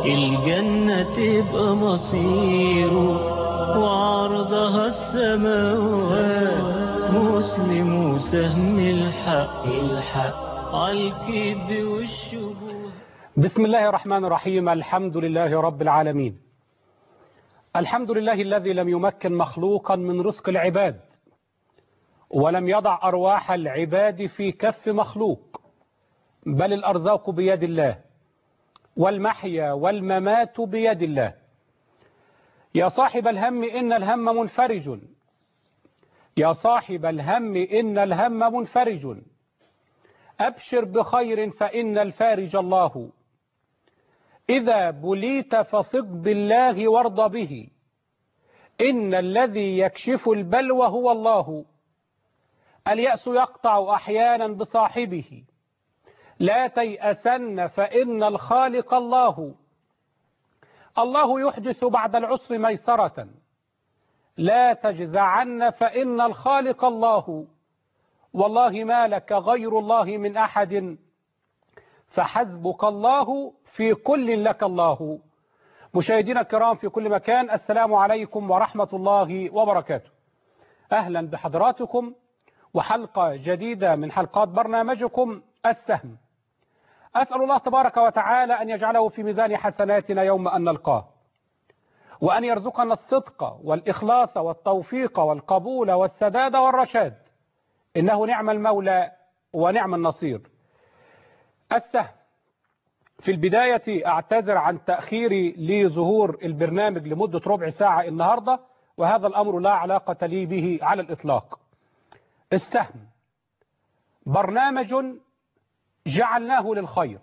الجنة تبقى مصيره وعرضها السماوات مسلم وسهم الحق الحق عالكذب والشبهات بسم الله الرحمن الرحيم الحمد لله رب العالمين الحمد لله الذي لم يمكن مخلوقا من رزق العباد ولم يضع أرواح العباد في كف مخلوق بل الأرزاق بيد الله والمحيا والممات بيد الله يا صاحب الهم إن الهم منفرج يا صاحب الهم إن الهم منفرج أبشر بخير فإن الفارج الله إذا بليت فثق بالله وارض به إن الذي يكشف البلوى هو الله اليأس يقطع أحيانا بصاحبه لا تيأسن فإن الخالق الله الله يحدث بعد العسر ميسرة لا تجزعن فإن الخالق الله والله ما لك غير الله من أحد فحسبك الله في كل لك الله مشاهدينا الكرام في كل مكان السلام عليكم ورحمة الله وبركاته أهلا بحضراتكم وحلقة جديدة من حلقات برنامجكم السهم أسأل الله تبارك وتعالى أن يجعله في ميزان حسناتنا يوم أن نلقاه وأن يرزقنا الصدق والإخلاص والتوفيق والقبول والسداد والرشاد إنه نعم المولى ونعم النصير السهم في البداية أعتذر عن تأخيري لظهور البرنامج لمدة ربع ساعة النهاردة وهذا الأمر لا علاقة لي به على الإطلاق السهم برنامج جعلناه للخير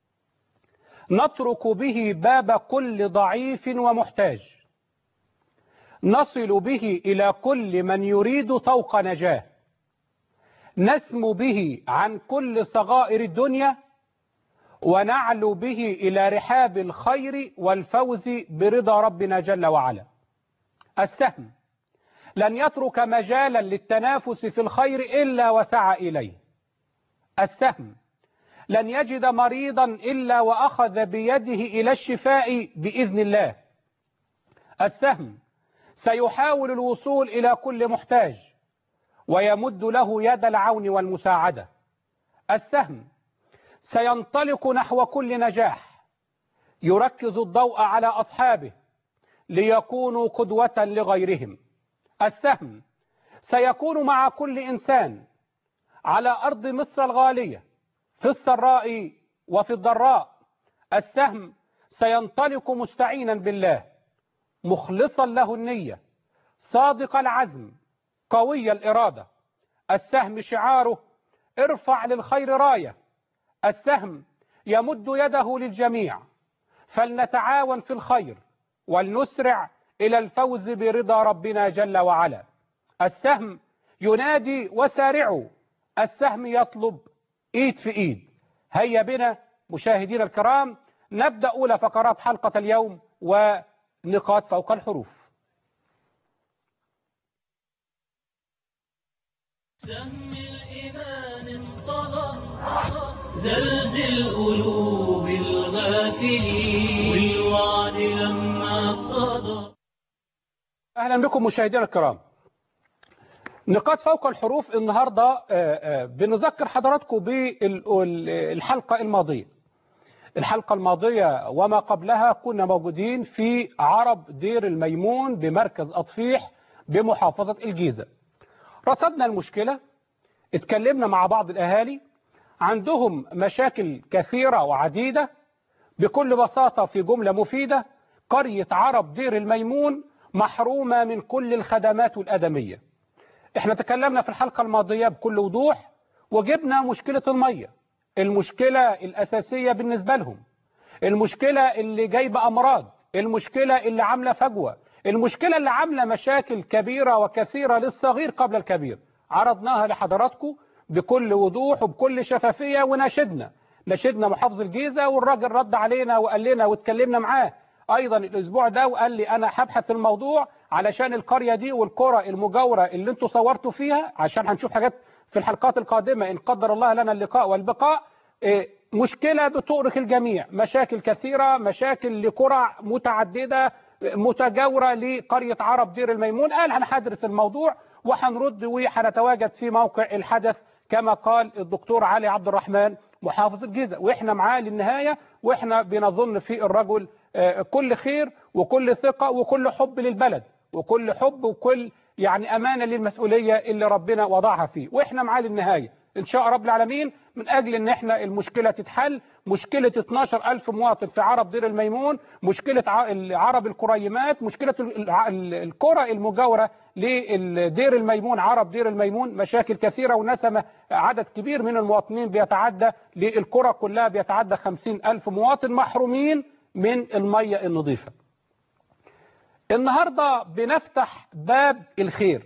نترك به باب كل ضعيف ومحتاج نصل به إلى كل من يريد طوق نجاه نسمو به عن كل صغائر الدنيا ونعلو به إلى رحاب الخير والفوز برضا ربنا جل وعلا السهم لن يترك مجالا للتنافس في الخير إلا وسعى إليه السهم لن يجد مريضا إلا وأخذ بيده إلى الشفاء بإذن الله السهم سيحاول الوصول إلى كل محتاج ويمد له يد العون والمساعدة السهم سينطلق نحو كل نجاح يركز الضوء على أصحابه ليكونوا قدوة لغيرهم السهم سيكون مع كل إنسان على أرض مصر الغالية في السراء وفي الضراء السهم سينطلق مستعينا بالله مخلصا له النية صادق العزم قوي الإرادة السهم شعاره ارفع للخير راية السهم يمد يده للجميع فلنتعاون في الخير ولنسرع إلى الفوز برضا ربنا جل وعلا السهم ينادي وسارعوا السهم يطلب ايد في ايد هيا بنا مشاهدينا الكرام نبدأ أولى فقرات حلقة اليوم ونقاط فوق الحروف سهم الإيمان انطلق زلزل قلوب الغافلين بالوعد لما صدى أهلا بكم مشاهدينا الكرام نقاط فوق الحروف النهاردة بنذكر حضراتكم بالحلقة الماضية الحلقة الماضية وما قبلها كنا موجودين في عرب دير الميمون بمركز أطفيح بمحافظة الجيزة رصدنا المشكلة اتكلمنا مع بعض الأهالي عندهم مشاكل كثيرة وعديدة بكل بساطة في جملة مفيدة قرية عرب دير الميمون محرومة من كل الخدمات الأدمية احنا تكلمنا في الحلقة الماضية بكل وضوح وجبنا مشكلة المية المشكلة الأساسية بالنسبة لهم المشكلة اللي جايبة أمراض المشكلة اللي عاملة فجوة المشكلة اللي عاملة مشاكل كبيرة وكثيرة للصغير قبل الكبير عرضناها لحضراتكم بكل وضوح وبكل شفافية وناشدنا ناشدنا محافظ الجيزة والراجل رد علينا وقال لنا واتكلمنا معاه ايضا الاسبوع ده وقال لي انا هبحث الموضوع علشان القرية دي والقرى المجاورة اللي انتوا صورتوا فيها عشان هنشوف حاجات في الحلقات القادمة ان قدر الله لنا اللقاء والبقاء إيه مشكلة بتؤرق الجميع مشاكل كثيرة مشاكل لقرى متعددة متجاورة لقرية عرب دير الميمون قال هنحدرس الموضوع وهنرد وهنتواجد في موقع الحدث كما قال الدكتور علي عبد الرحمن محافظ الجيزة واحنا معاه للنهاية واحنا بنظن في الرجل كل خير وكل ثقة وكل حب للبلد وكل حب وكل يعني أمانة للمسؤولية اللي ربنا وضعها فيه واحنا معاه للنهاية إن شاء رب العالمين من أجل أن احنا المشكلة تتحل مشكلة 12 ألف مواطن في عرب دير الميمون مشكلة عرب الكريمات مشكلة القرى المجاورة لدير الميمون عرب دير الميمون مشاكل كثيرة ونسمة عدد كبير من المواطنين بيتعدى للقرى كلها بيتعدى 50 ألف مواطن محرومين من المية النظيفة النهاردة بنفتح باب الخير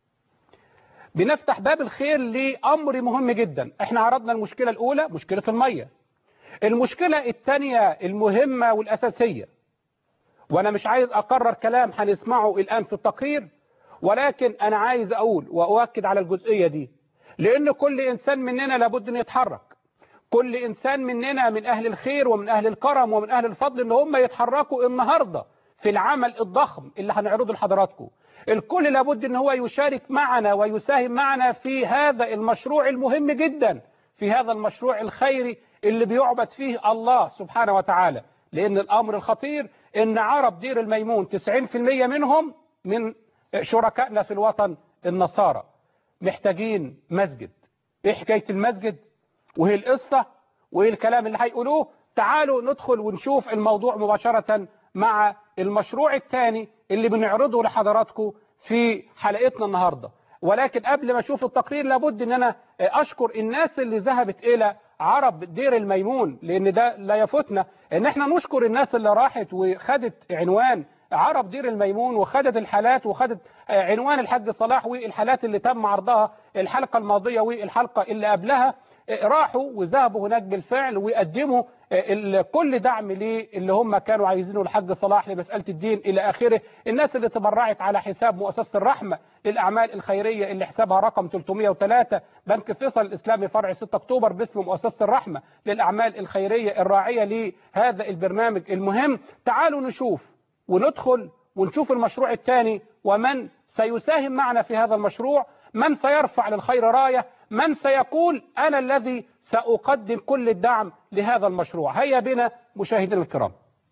بنفتح باب الخير لأمر مهم جدا احنا عرضنا المشكلة الأولى مشكلة المية المشكلة الثانية المهمة والأساسية وأنا مش عايز أقرر كلام هنسمعه الآن في التقرير ولكن أنا عايز أقول وأؤكد على الجزئية دي لأن كل إنسان مننا لابد أن يتحرك كل إنسان مننا من أهل الخير ومن أهل الكرم ومن أهل الفضل أن هم يتحركوا النهاردة في العمل الضخم اللي هنعرضه لحضراتكم الكل لابد ان هو يشارك معنا ويساهم معنا في هذا المشروع المهم جدا في هذا المشروع الخيري اللي بيعبد فيه الله سبحانه وتعالى لان الامر الخطير ان عرب دير الميمون 90% منهم من شركائنا في الوطن النصارى محتاجين مسجد ايه حكاية المسجد وهي القصة وايه الكلام اللي هيقولوه تعالوا ندخل ونشوف الموضوع مباشرة مع المشروع الثاني اللي بنعرضه لحضراتكم في حلقتنا النهاردة ولكن قبل ما اشوف التقرير لابد ان انا اشكر الناس اللي ذهبت الى عرب دير الميمون لان ده لا يفوتنا ان احنا نشكر الناس اللي راحت وخدت عنوان عرب دير الميمون وخدت الحالات وخدت عنوان الحاج صلاح والحالات اللي تم عرضها الحلقة الماضية والحلقة اللي قبلها راحوا وذهبوا هناك بالفعل وقدموا كل دعم ليه اللي هم كانوا عايزينه الحاج صلاح لمسألة الدين إلى آخره الناس اللي تبرعت على حساب مؤسسة الرحمة للأعمال الخيرية اللي حسابها رقم 303 بنك فيصل الإسلامي فرع 6 أكتوبر باسم مؤسسة الرحمة للأعمال الخيرية الراعية لهذا البرنامج المهم تعالوا نشوف وندخل ونشوف المشروع الثاني ومن سيساهم معنا في هذا المشروع من سيرفع للخير راية من سيقول أنا الذي سأقدم كل الدعم لهذا المشروع هيا بنا مشاهدينا الكرام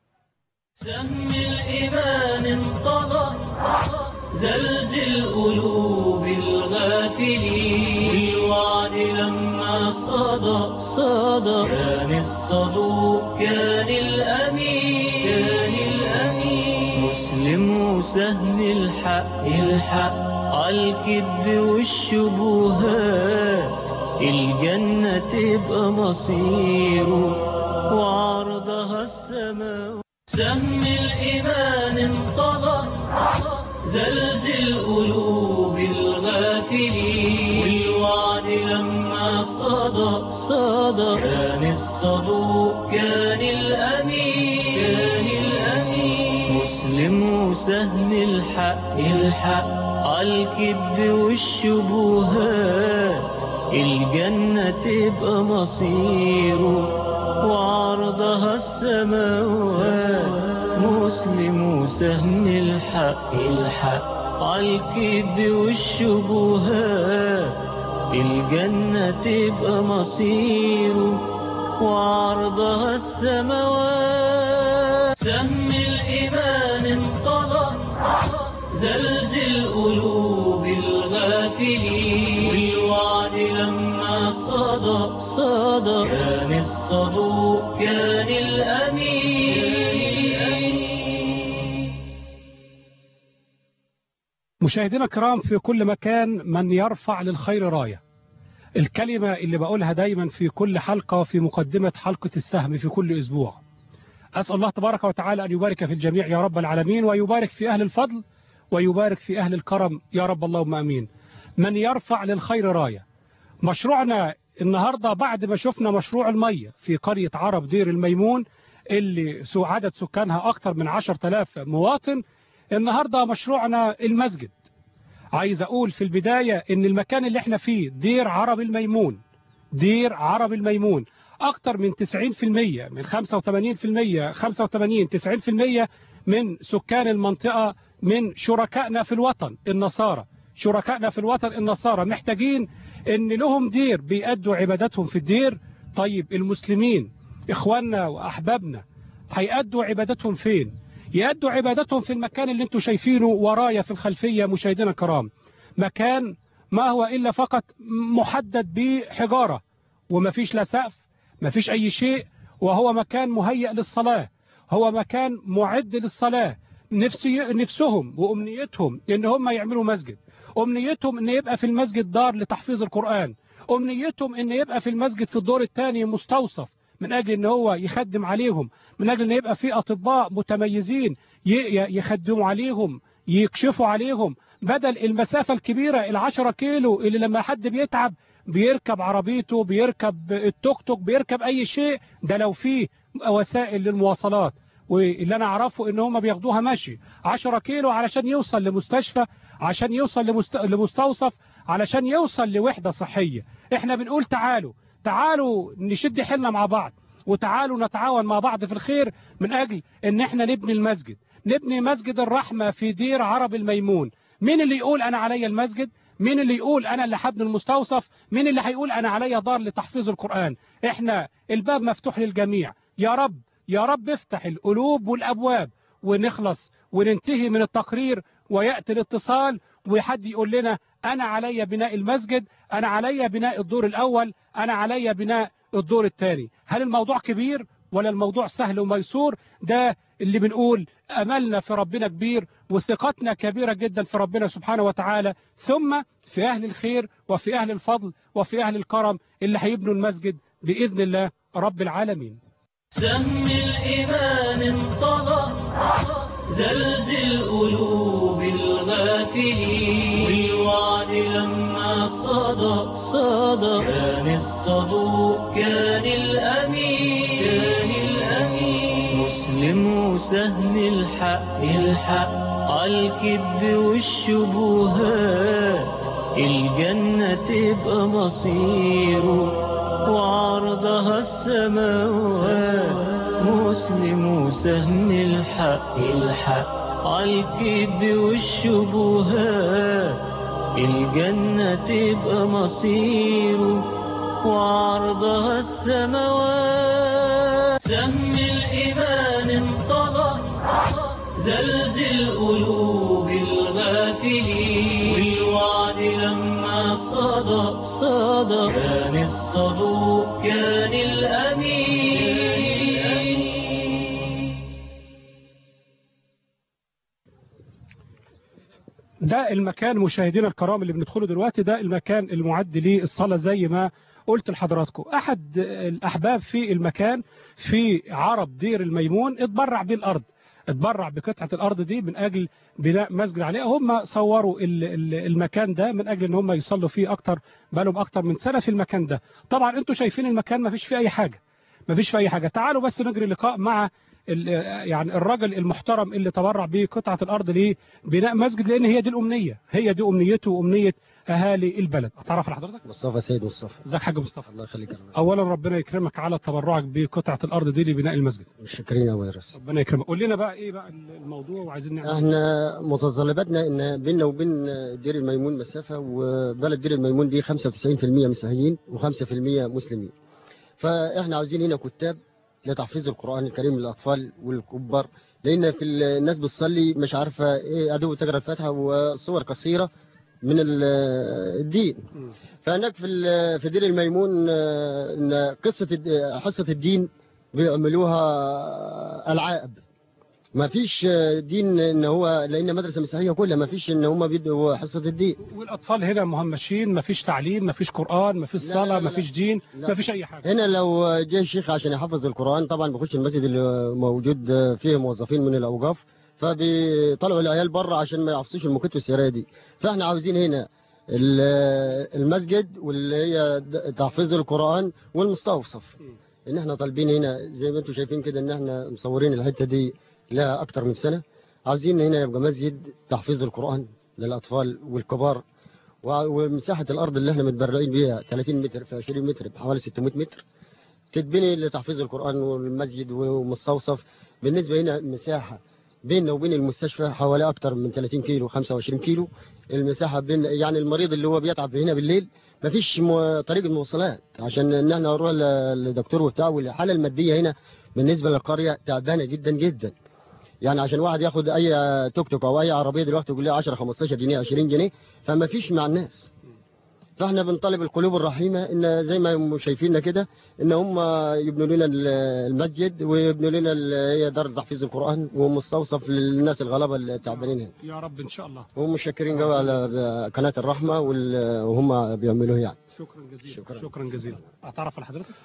سهم الإيمان انطلق زلزل قلوب الغافلين بالوعد لما صدى صدى كان الصدوق كان الأمين كان الأمين مسلم وسهم الحق الحق عالكذب والشبهات الجنة تبقى مصيره وعرضها السماء سهم الإيمان انطلق زلزل قلوب الغافلين والوعد لما صدى صدى كان الصدوق كان الأمين كان الأمين مسلم وسهم الحق الحق عالكذب والشبهات الجنة تبقى مصيره وعرضها السماوات مسلم وسهم الحق الحق عالكذب والشبهات الجنة تبقى مصيره وعرضها السماوات سهم الإيمان انطلق زلزل قلوب الغافلين والوعد لما صدى صدى كان الصدوق كان الأمين مشاهدينا الكرام في كل مكان من يرفع للخير راية الكلمة اللي بقولها دايما في كل حلقة وفي مقدمة حلقة السهم في كل أسبوع أسأل الله تبارك وتعالى أن يبارك في الجميع يا رب العالمين ويبارك في أهل الفضل ويبارك في أهل الكرم يا رب اللهم أمين من يرفع للخير راية مشروعنا النهاردة بعد ما شفنا مشروع المية في قرية عرب دير الميمون اللي عدد سكانها أكثر من 10,000 مواطن النهاردة مشروعنا المسجد عايز أقول في البداية إن المكان اللي احنا فيه دير عرب الميمون دير عرب الميمون أكتر من 90% من 85% 85 90% من سكان المنطقة من شركائنا في الوطن النصارى شركائنا في الوطن النصارى محتاجين ان لهم دير بيأدوا عباداتهم في الدير طيب المسلمين اخواننا واحبابنا هيأدوا عباداتهم فين يأدوا عباداتهم في المكان اللي انتم شايفينه ورايا في الخلفية مشاهدينا الكرام مكان ما هو إلا فقط محدد بحجارة وما فيش لا سقف ما فيش أي شيء وهو مكان مهيأ للصلاة هو مكان معد للصلاة نفسي نفسهم وأمنيتهم إن هم يعملوا مسجد أمنيتهم إن يبقى في المسجد دار لتحفيظ القرآن أمنيتهم إن يبقى في المسجد في الدور الثاني مستوصف من أجل إن هو يخدم عليهم من أجل إن يبقى في أطباء متميزين يخدموا عليهم يكشفوا عليهم بدل المسافة الكبيرة العشرة كيلو اللي لما حد بيتعب بيركب عربيته بيركب التوك توك بيركب أي شيء ده لو فيه وسائل للمواصلات واللي أنا أعرفه إن هم بياخدوها ماشي 10 كيلو علشان يوصل لمستشفى عشان يوصل لمست... لمستوصف علشان يوصل لوحدة صحية احنا بنقول تعالوا تعالوا نشد حيلنا مع بعض وتعالوا نتعاون مع بعض في الخير من أجل ان احنا نبني المسجد نبني مسجد الرحمة في دير عرب الميمون مين اللي يقول أنا علي المسجد مين اللي يقول أنا اللي حبني المستوصف مين اللي هيقول أنا علي دار لتحفيظ القرآن احنا الباب مفتوح للجميع يا رب يا رب افتح القلوب والأبواب ونخلص وننتهي من التقرير ويأتي الاتصال وحد يقول لنا أنا علي بناء المسجد أنا علي بناء الدور الأول أنا علي بناء الدور الثاني هل الموضوع كبير ولا الموضوع سهل وميسور ده اللي بنقول أملنا في ربنا كبير وثقتنا كبيرة جدا في ربنا سبحانه وتعالى ثم في أهل الخير وفي أهل الفضل وفي أهل الكرم اللي هيبنوا المسجد بإذن الله رب العالمين سم الإيمان انطلق زلزل قلوب الغافلين بالوعد لما صدق صدق كان الصدوق كان الأمين كان الأمين مسلم وسهل الحق الحق عالكذب والشبهات الجنة تبقى مصيره وعرضها السماوات مسلم وسهم الحق الحق عالكذب والشبهات الجنة تبقى مصيره وعرضها السماوات سم الإيمان انطلق زلزل قلوب الغافلين بالوعد لما صدق صدق كان الصدوق كان الأمين ده المكان مشاهدينا الكرام اللي بندخله دلوقتي ده المكان المعد للصلاة زي ما قلت لحضراتكم أحد الأحباب في المكان في عرب دير الميمون اتبرع بالأرض اتبرع بقطعة الأرض دي من أجل بناء مسجد عليها هم صوروا المكان ده من أجل أن هم يصلوا فيه أكتر بقالهم أكتر من سنة في المكان ده طبعا أنتوا شايفين المكان ما فيش فيه أي حاجة ما فيش فيه أي حاجة تعالوا بس نجري لقاء مع يعني الراجل المحترم اللي تبرع بقطعة الأرض لبناء مسجد لأن هي دي الأمنية هي دي أمنيته وأمنية أهالي البلد أتعرف لحضرتك مصطفى سيد مصطفى ازيك حاج مصطفى الله يخليك يا رب. أولا ربنا يكرمك على تبرعك بقطعة الأرض دي لبناء المسجد شكرين يا مدرس ربنا يكرمك قول لنا بقى إيه بقى الموضوع وعايزين نعمل احنا متطلباتنا ان بيننا وبين دير الميمون مسافة وبلد دير الميمون دي 95% مسيحيين و5% مسلمين فاحنا عاوزين هنا كتاب لتحفيظ القرآن الكريم للأطفال والكبار لأن في الناس بتصلي مش عارفة إيه عدو تقرأ الفاتحة وصور قصيرة من الدين فهناك في في دير الميمون ان قصة حصة الدين بيعملوها ألعاب ما فيش دين ان هو لان مدرسه مسيحيه كلها ما فيش ان هم بيدوا حصه الدين والاطفال هنا مهمشين ما فيش تعليم ما فيش قران ما فيش لا، صلاه لا، ما لا. فيش دين لا. ما فيش اي حاجه هنا لو جه الشيخ عشان يحفظ القرآن طبعا بيخش المسجد اللي موجود فيه موظفين من الأوقاف فبيطلعوا العيال بره عشان ما يحفظوش المكت والسرايا دي فاحنا عاوزين هنا ال- المسجد واللي هي د- تحفيظ القرآن والمستوصف ان احنا طالبين هنا زي ما انتم شايفين كده ان احنا مصورين الحتة دي لها اكتر من سنة عاوزين هنا يبقى مسجد تحفيظ القرآن للأطفال والكبار و- ومساحة الأرض اللي احنا متبرعين بيها 30 متر في 20 متر بحوالي 600 متر تتبني لتحفيظ القرآن والمسجد ومستوصف بالنسبة هنا المساحة بيننا وبين المستشفى حوالي أكتر من 30 كيلو 25 كيلو المساحة بين يعني المريض اللي هو بيتعب هنا بالليل مفيش م... طريق المواصلات عشان ان احنا نروح ل- لدكتور وبتاع والحالة المادية هنا بالنسبة للقرية تعبانة جدا جدا يعني عشان واحد ياخد اي توك توك او اي عربية دلوقتي يقول لي 10 15 جنيه 20 جنيه فما فيش مع الناس فاحنا بنطالب القلوب الرحيمة ان زي ما هم شايفيننا كده ان هم يبنوا لنا ال- المسجد ويبنوا لنا ال- هي دار تحفيظ القرآن ومستوصف للناس الغلابة التعبانين هنا يا رب ان شاء الله ومشكرين قوي على قناة الرحمة وال- وهم بيعملوه يعني شكرا جزيلا شكرا. شكرا جزيلا اتعرف على حضرتك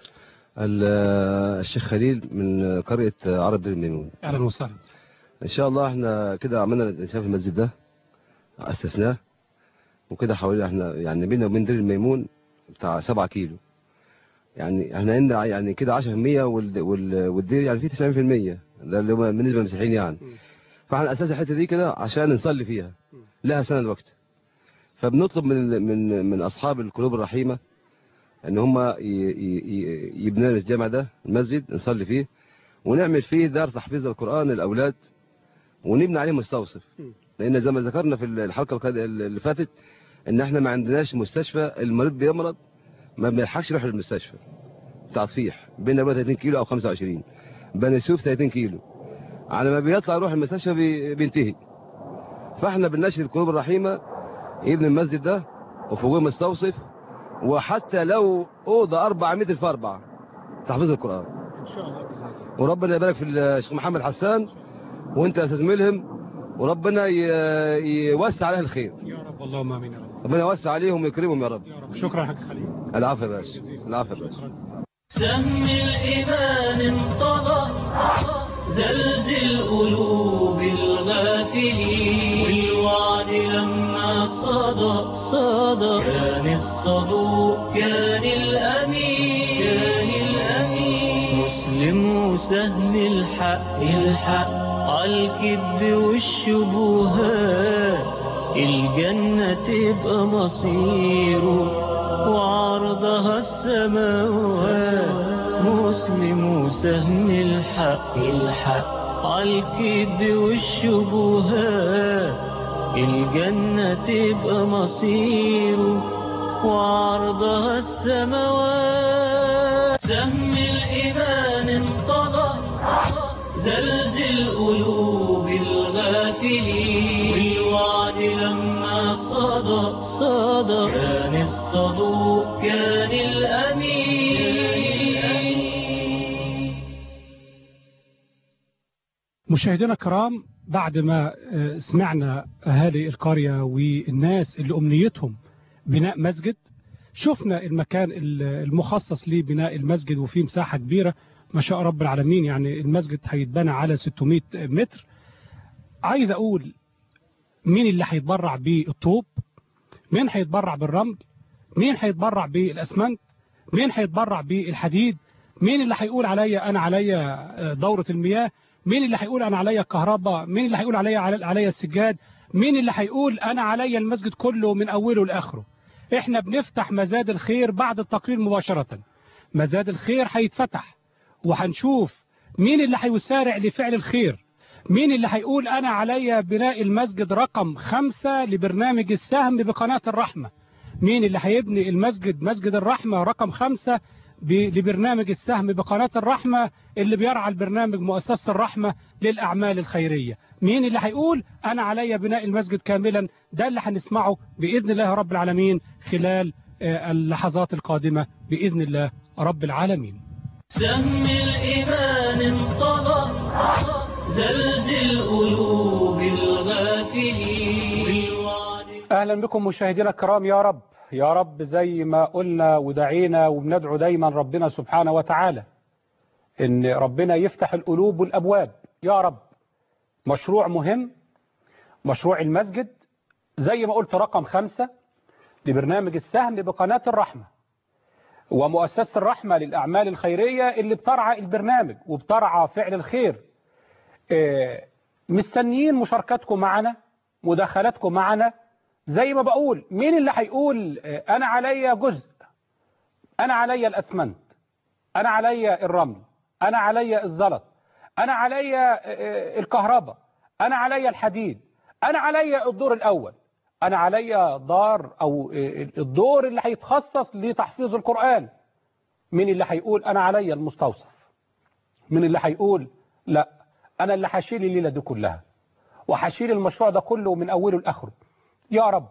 ال- الشيخ خليل من قرية عرب دير الميمون اهلا وسهلا ان شاء الله احنا كده عملنا شاف المسجد ده اسسناه وكده حوالي احنا يعني بيننا وبين دير الميمون بتاع 7 كيلو يعني احنا عندنا يعني كده 10% وال- وال- والدير يعني فيه 90% ده اللي هو بالنسبه للمسيحيين يعني مم. فاحنا اساس الحته دي كده عشان نصلي فيها لها سنه الوقت فبنطلب من من من اصحاب القلوب الرحيمه ان هم ي- ي- ي- يبنوا لنا الجامع ده المسجد نصلي فيه ونعمل فيه دار تحفيظ القران للاولاد ونبني عليه مستوصف مم. لان زي ما ذكرنا في الحلقه القاد- اللي فاتت ان احنا ما عندناش مستشفى المريض بيمرض ما بيلحقش يروح للمستشفى بتاع تفيح بينا بقى 30 كيلو او 25 بني سويف 30 كيلو على ما بيطلع يروح المستشفى بي- بينتهي فاحنا بنناشد القلوب الرحيمه يبني المسجد ده وفوقه مستوصف وحتى لو اوضه 4 متر في 4 تحفيظ القران ان شاء الله باذن الله وربنا يبارك في الشيخ محمد حسان وانت يا استاذ ملهم وربنا ي- يوسع عليه الخير يا رب اللهم امين يا رب ربنا يوسع عليهم ويكرمهم يا رب يا رب شكرا حاج خليل العفو يا باشا العفو يا باشا شكرا سهم الإيمان انطلق زلزل قلوب الغافلين والوعد لما صدى صدى كان الصدوق كان الأمين كان الأمين مسلم وسهم الحق الحق عالكذب والشبهات الجنة تبقى مصيره وعرضها السماوات مسلم وسهم الحق الحق عالكذب والشبهات الجنة تبقى مصيره وعرضها السماوات سهم الإيمان انطلق زلزل قلوب الغافلين بالوعد لما صدى صدى كان الصدوق كان الأمين مشاهدينا الكرام بعد ما آه، سمعنا أهالي القرية والناس اللي أمنيتهم بناء مسجد شفنا المكان ال- المخصص لبناء المسجد وفيه مساحة كبيرة ما شاء رب العالمين يعني المسجد هيتبنى على 600 متر عايز أقول مين اللي هيتبرع بالطوب مين هيتبرع بالرمل مين هيتبرع بالأسمنت مين هيتبرع بالحديد مين اللي هيقول عليا أنا عليا آه، دورة المياه مين اللي هيقول انا عليا الكهرباء مين اللي هيقول عليا عليا السجاد مين اللي هيقول انا عليا المسجد كله من اوله لاخره احنا بنفتح مزاد الخير بعد التقرير مباشرة مزاد الخير هيتفتح وهنشوف مين اللي هيسارع لفعل الخير مين اللي هيقول انا عليا بناء المسجد رقم خمسة لبرنامج السهم بقناة الرحمة مين اللي هيبني المسجد مسجد الرحمة رقم خمسة ب- لبرنامج السهم بقناة الرحمة اللي بيرعى البرنامج مؤسسة الرحمة للأعمال الخيرية مين اللي هيقول أنا عليا بناء المسجد كاملا ده اللي هنسمعه بإذن الله رب العالمين خلال آه، اللحظات القادمة بإذن الله رب العالمين سهم الإيمان انطلق زلزل قلوب الغافلين بالوعد أهلا بكم مشاهدينا الكرام يا رب يا رب زي ما قلنا ودعينا وبندعو دايما ربنا سبحانه وتعالى إن ربنا يفتح القلوب والأبواب يا رب مشروع مهم مشروع المسجد زي ما قلت رقم خمسة لبرنامج السهم بقناة الرحمة ومؤسسة الرحمة للأعمال الخيرية اللي بترعى البرنامج وبترعى فعل الخير آه، مستنيين مشاركتكم معنا مداخلاتكم معنا زي ما بقول مين اللي هيقول آه، أنا عليا جزء أنا عليا الأسمنت انا عليا الرمل انا عليا الزلط انا عليا الكهرباء انا عليا الحديد انا عليا الدور الاول انا عليا دار او الدور اللي هيتخصص لتحفيظ القرآن مين اللي هيقول انا عليا المستوصف مين اللي هيقول لا انا اللي هشيل الليلة دي كلها وهشيل المشروع ده كله من اوله لاخره يا رب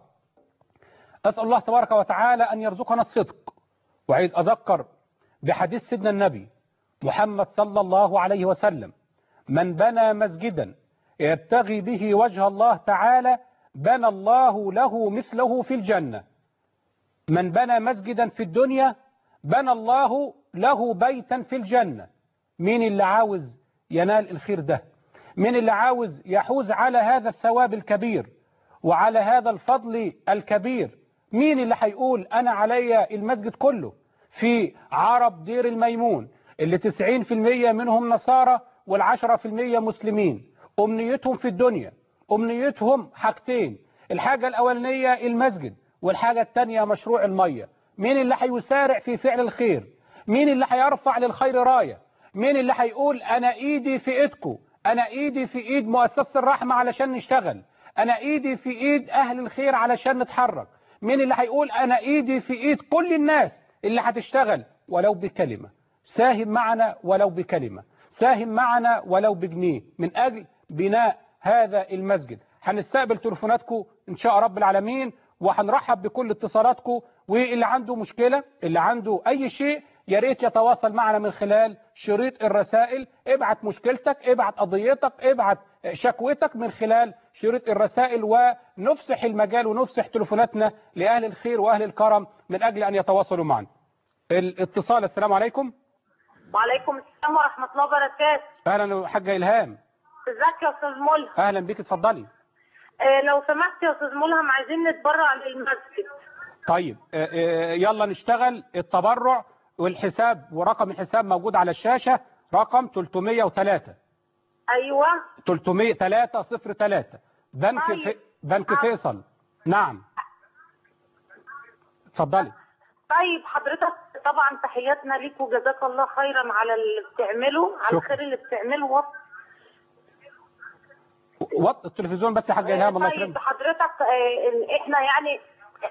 اسال الله تبارك وتعالى ان يرزقنا الصدق وعايز اذكر بحديث سيدنا النبي محمد صلى الله عليه وسلم من بنى مسجدا يبتغي به وجه الله تعالى بنى الله له مثله في الجنة من بنى مسجدا في الدنيا بنى الله له بيتا في الجنة مين اللي عاوز ينال الخير ده مين اللي عاوز يحوز على هذا الثواب الكبير وعلى هذا الفضل الكبير مين اللي هيقول أنا عليا المسجد كله في عرب دير الميمون اللي 90% منهم نصارى والعشرة في المية مسلمين أمنيتهم في الدنيا أمنيتهم حاجتين الحاجة الأولانية المسجد والحاجة الثانية مشروع المية مين اللي هيسارع في فعل الخير مين اللي هيرفع للخير راية مين اللي هيقول أنا إيدي في إيدكم أنا إيدي في إيد مؤسسة الرحمة علشان نشتغل أنا إيدي في إيد أهل الخير علشان نتحرك مين اللي هيقول أنا إيدي في إيد كل الناس اللي هتشتغل ولو بكلمة ساهم معنا ولو بكلمة ساهم معنا ولو بجنيه من أجل بناء هذا المسجد هنستقبل تليفوناتكم إن شاء رب العالمين وهنرحب بكل اتصالاتكم واللي عنده مشكلة اللي عنده أي شيء يا ريت يتواصل معنا من خلال شريط الرسائل ابعت مشكلتك ابعت قضيتك ابعت شكوتك من خلال شريط الرسائل ونفسح المجال ونفسح تليفوناتنا لأهل الخير وأهل الكرم من أجل أن يتواصلوا معنا الاتصال السلام عليكم وعليكم السلام ورحمة الله وبركاته أهلا حاجة إلهام ازيك يا أستاذ ملهم أهلا بيك اتفضلي آه لو سمحت يا أستاذ ملهم عايزين نتبرع للمسجد طيب آه، آه، يلا نشتغل التبرع والحساب ورقم الحساب موجود على الشاشة رقم 303 أيوة 303 صفر 3 بنك طيب. في بنك آه. فيصل نعم اتفضلي طيب حضرتك طبعا تحياتنا ليك وجزاك الله خيرا على اللي بتعمله على شكرا. الخير اللي بتعمله وط... وط التلفزيون بس يا حاجة إلهام الله طيب يكرمك حضرتك آه، ال- احنا يعني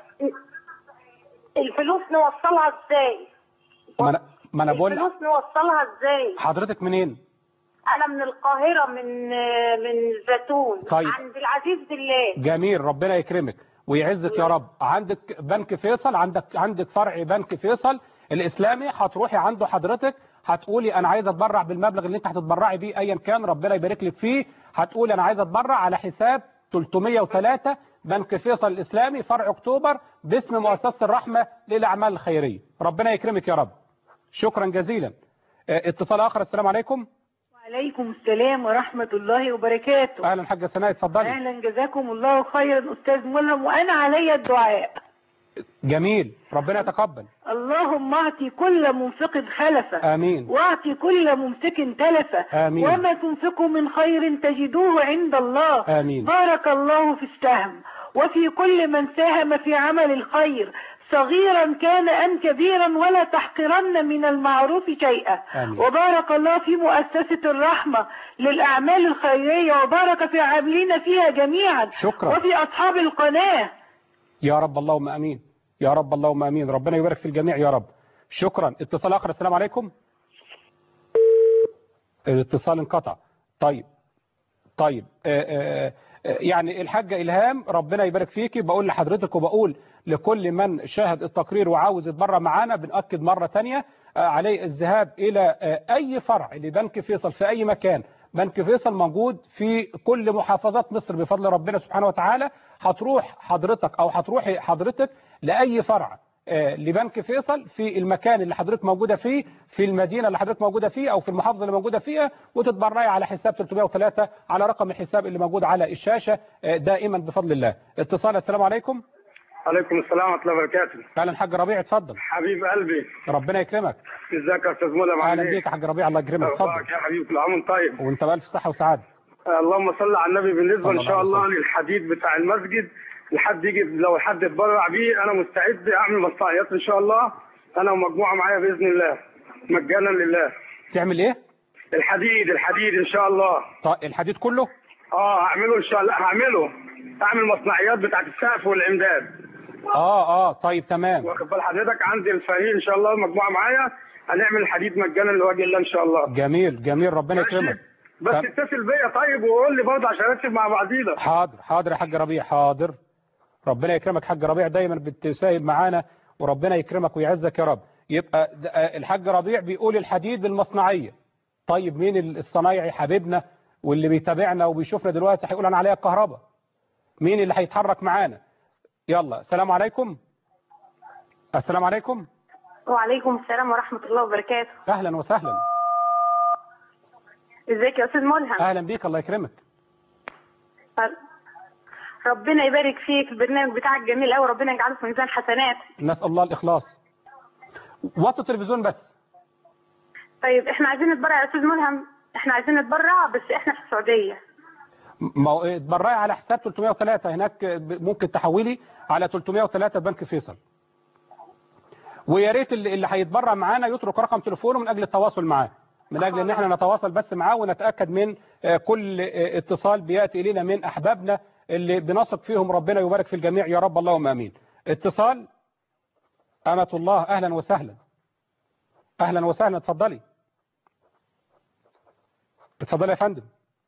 الفلوس نوصلها ازاي ما انا ما انا بقول الفلوس نوصلها ازاي حضرتك منين انا من القاهرة من آه، من زيتون طيب. عند العزيز بالله جميل ربنا يكرمك ويعزك يا رب عندك بنك فيصل عندك عندك فرع بنك فيصل الاسلامي هتروحي عنده حضرتك هتقولي انا عايز اتبرع بالمبلغ اللي انت هتتبرعي بيه ايا كان ربنا يبارك لك فيه هتقولي انا عايز اتبرع على حساب 303 بنك فيصل الاسلامي فرع اكتوبر باسم مؤسسه الرحمه للاعمال الخيريه ربنا يكرمك يا رب شكرا جزيلا اه، اتصال اخر السلام عليكم وعليكم السلام ورحمة الله وبركاته اهلا حاجه سناء اتفضلي أهلا جزاكم الله خيرا أستاذ ملهم وأنا علي الدعاء جميل ربنا يتقبل اللهم اعطي كل منفق خلفا امين واعطي كل ممسك تلفا آمين. وما تنفقوا من خير تجدوه عند الله آمين. بارك الله في السهم وفي كل من ساهم في عمل الخير صغيرا كان أم كبيرا ولا تحقرن من المعروف شيئا آمين. وبارك الله في مؤسسة الرحمة للأعمال الخيرية وبارك في عاملين فيها جميعا شكرا. وفي أصحاب القناة يا رب اللهم امين يا رب اللهم امين ربنا يبارك في الجميع يا رب شكرا اتصال اخر السلام عليكم الاتصال انقطع طيب طيب آه، آه، آه، يعني الحاجة إلهام ربنا يبارك فيكي بقول لحضرتك وبقول لكل من شاهد التقرير وعاوز يتبرع معانا بنأكد مرة تانية آه، عليه الذهاب إلى آه، أي فرع لبنك فيصل في أي مكان بنك فيصل موجود في كل محافظات مصر بفضل ربنا سبحانه وتعالى هتروح حضرتك أو هتروحي حضرتك لأي فرع آه، لبنك فيصل في المكان اللي حضرتك موجودة فيه في المدينة اللي حضرتك موجودة فيه أو في المحافظة اللي موجودة فيها وتتبرعي على حساب 303 على رقم الحساب اللي موجود على الشاشة آه، دائما بفضل الله اتصال السلام عليكم عليكم السلام ورحمة الله وبركاته أهلا حاج ربيع اتفضل حبيب قلبي ربنا يكرمك ازيك يا استاذ مولى أهلا بيك يا حاج ربيع الله يكرمك اتفضل اخبارك يا حبيبي كل عام وانت طيب وانت بألف صحة وسعادة آه، اللهم صل على النبي بالنسبة صلى ان الله شاء عليه الله وسلم. للحديد بتاع المسجد لحد يجي لو حد اتبرع بيه انا مستعد اعمل مصاعيات ان شاء الله انا ومجموعة معايا باذن الله مجانا لله تعمل ايه الحديد الحديد ان شاء الله طيب الحديد كله اه هعمله ان شاء الله هعمله اعمل مصنعيات بتاعت السقف والعمداد اه اه طيب تمام واخد بال حضرتك عندي الفريق ان شاء الله المجموعه معايا هنعمل الحديد مجانا لوجه الله ان شاء الله جميل جميل ربنا يكرمك بس طب- اتصل بيا طيب وقول لي برضه عشان نكتب مع بعضينا حاضر حاضر يا حاج ربيع حاضر ربنا يكرمك حاج ربيع دايما بتساهم معانا وربنا يكرمك ويعزك يا رب يبقى د- آه، الحاج ربيع بيقول الحديد بالمصنعية طيب مين ال- الصنايعي حبيبنا واللي بيتابعنا وبيشوفنا دلوقتي هيقول انا عليها الكهرباء مين اللي هيتحرك معانا يلا السلام عليكم السلام عليكم وعليكم السلام ورحمة الله وبركاته اهلا وسهلا ازيك يا استاذ ملهم اهلا بيك الله يكرمك ربنا يبارك فيك البرنامج بتاعك جميل قوي ربنا يجعله في ميزان حسنات نسال الله الاخلاص وطي التلفزيون بس طيب احنا عايزين نتبرع يا استاذ ملهم احنا عايزين نتبرع بس احنا في السعودية ما هو اتبرعي على حساب 303 هناك ب- ممكن تحولي على 303 بنك فيصل ويا ريت اللي اللي هيتبرع معانا يترك رقم تليفونه من اجل التواصل معاه من اجل ان احنا نتواصل بس معاه ونتاكد من آه، كل آه، اتصال بياتي الينا من احبابنا اللي بنثق فيهم ربنا يبارك في الجميع يا رب اللهم امين اتصال امه الله اهلا وسهلا اهلا وسهلا اتفضلي اتفضلي يا فندم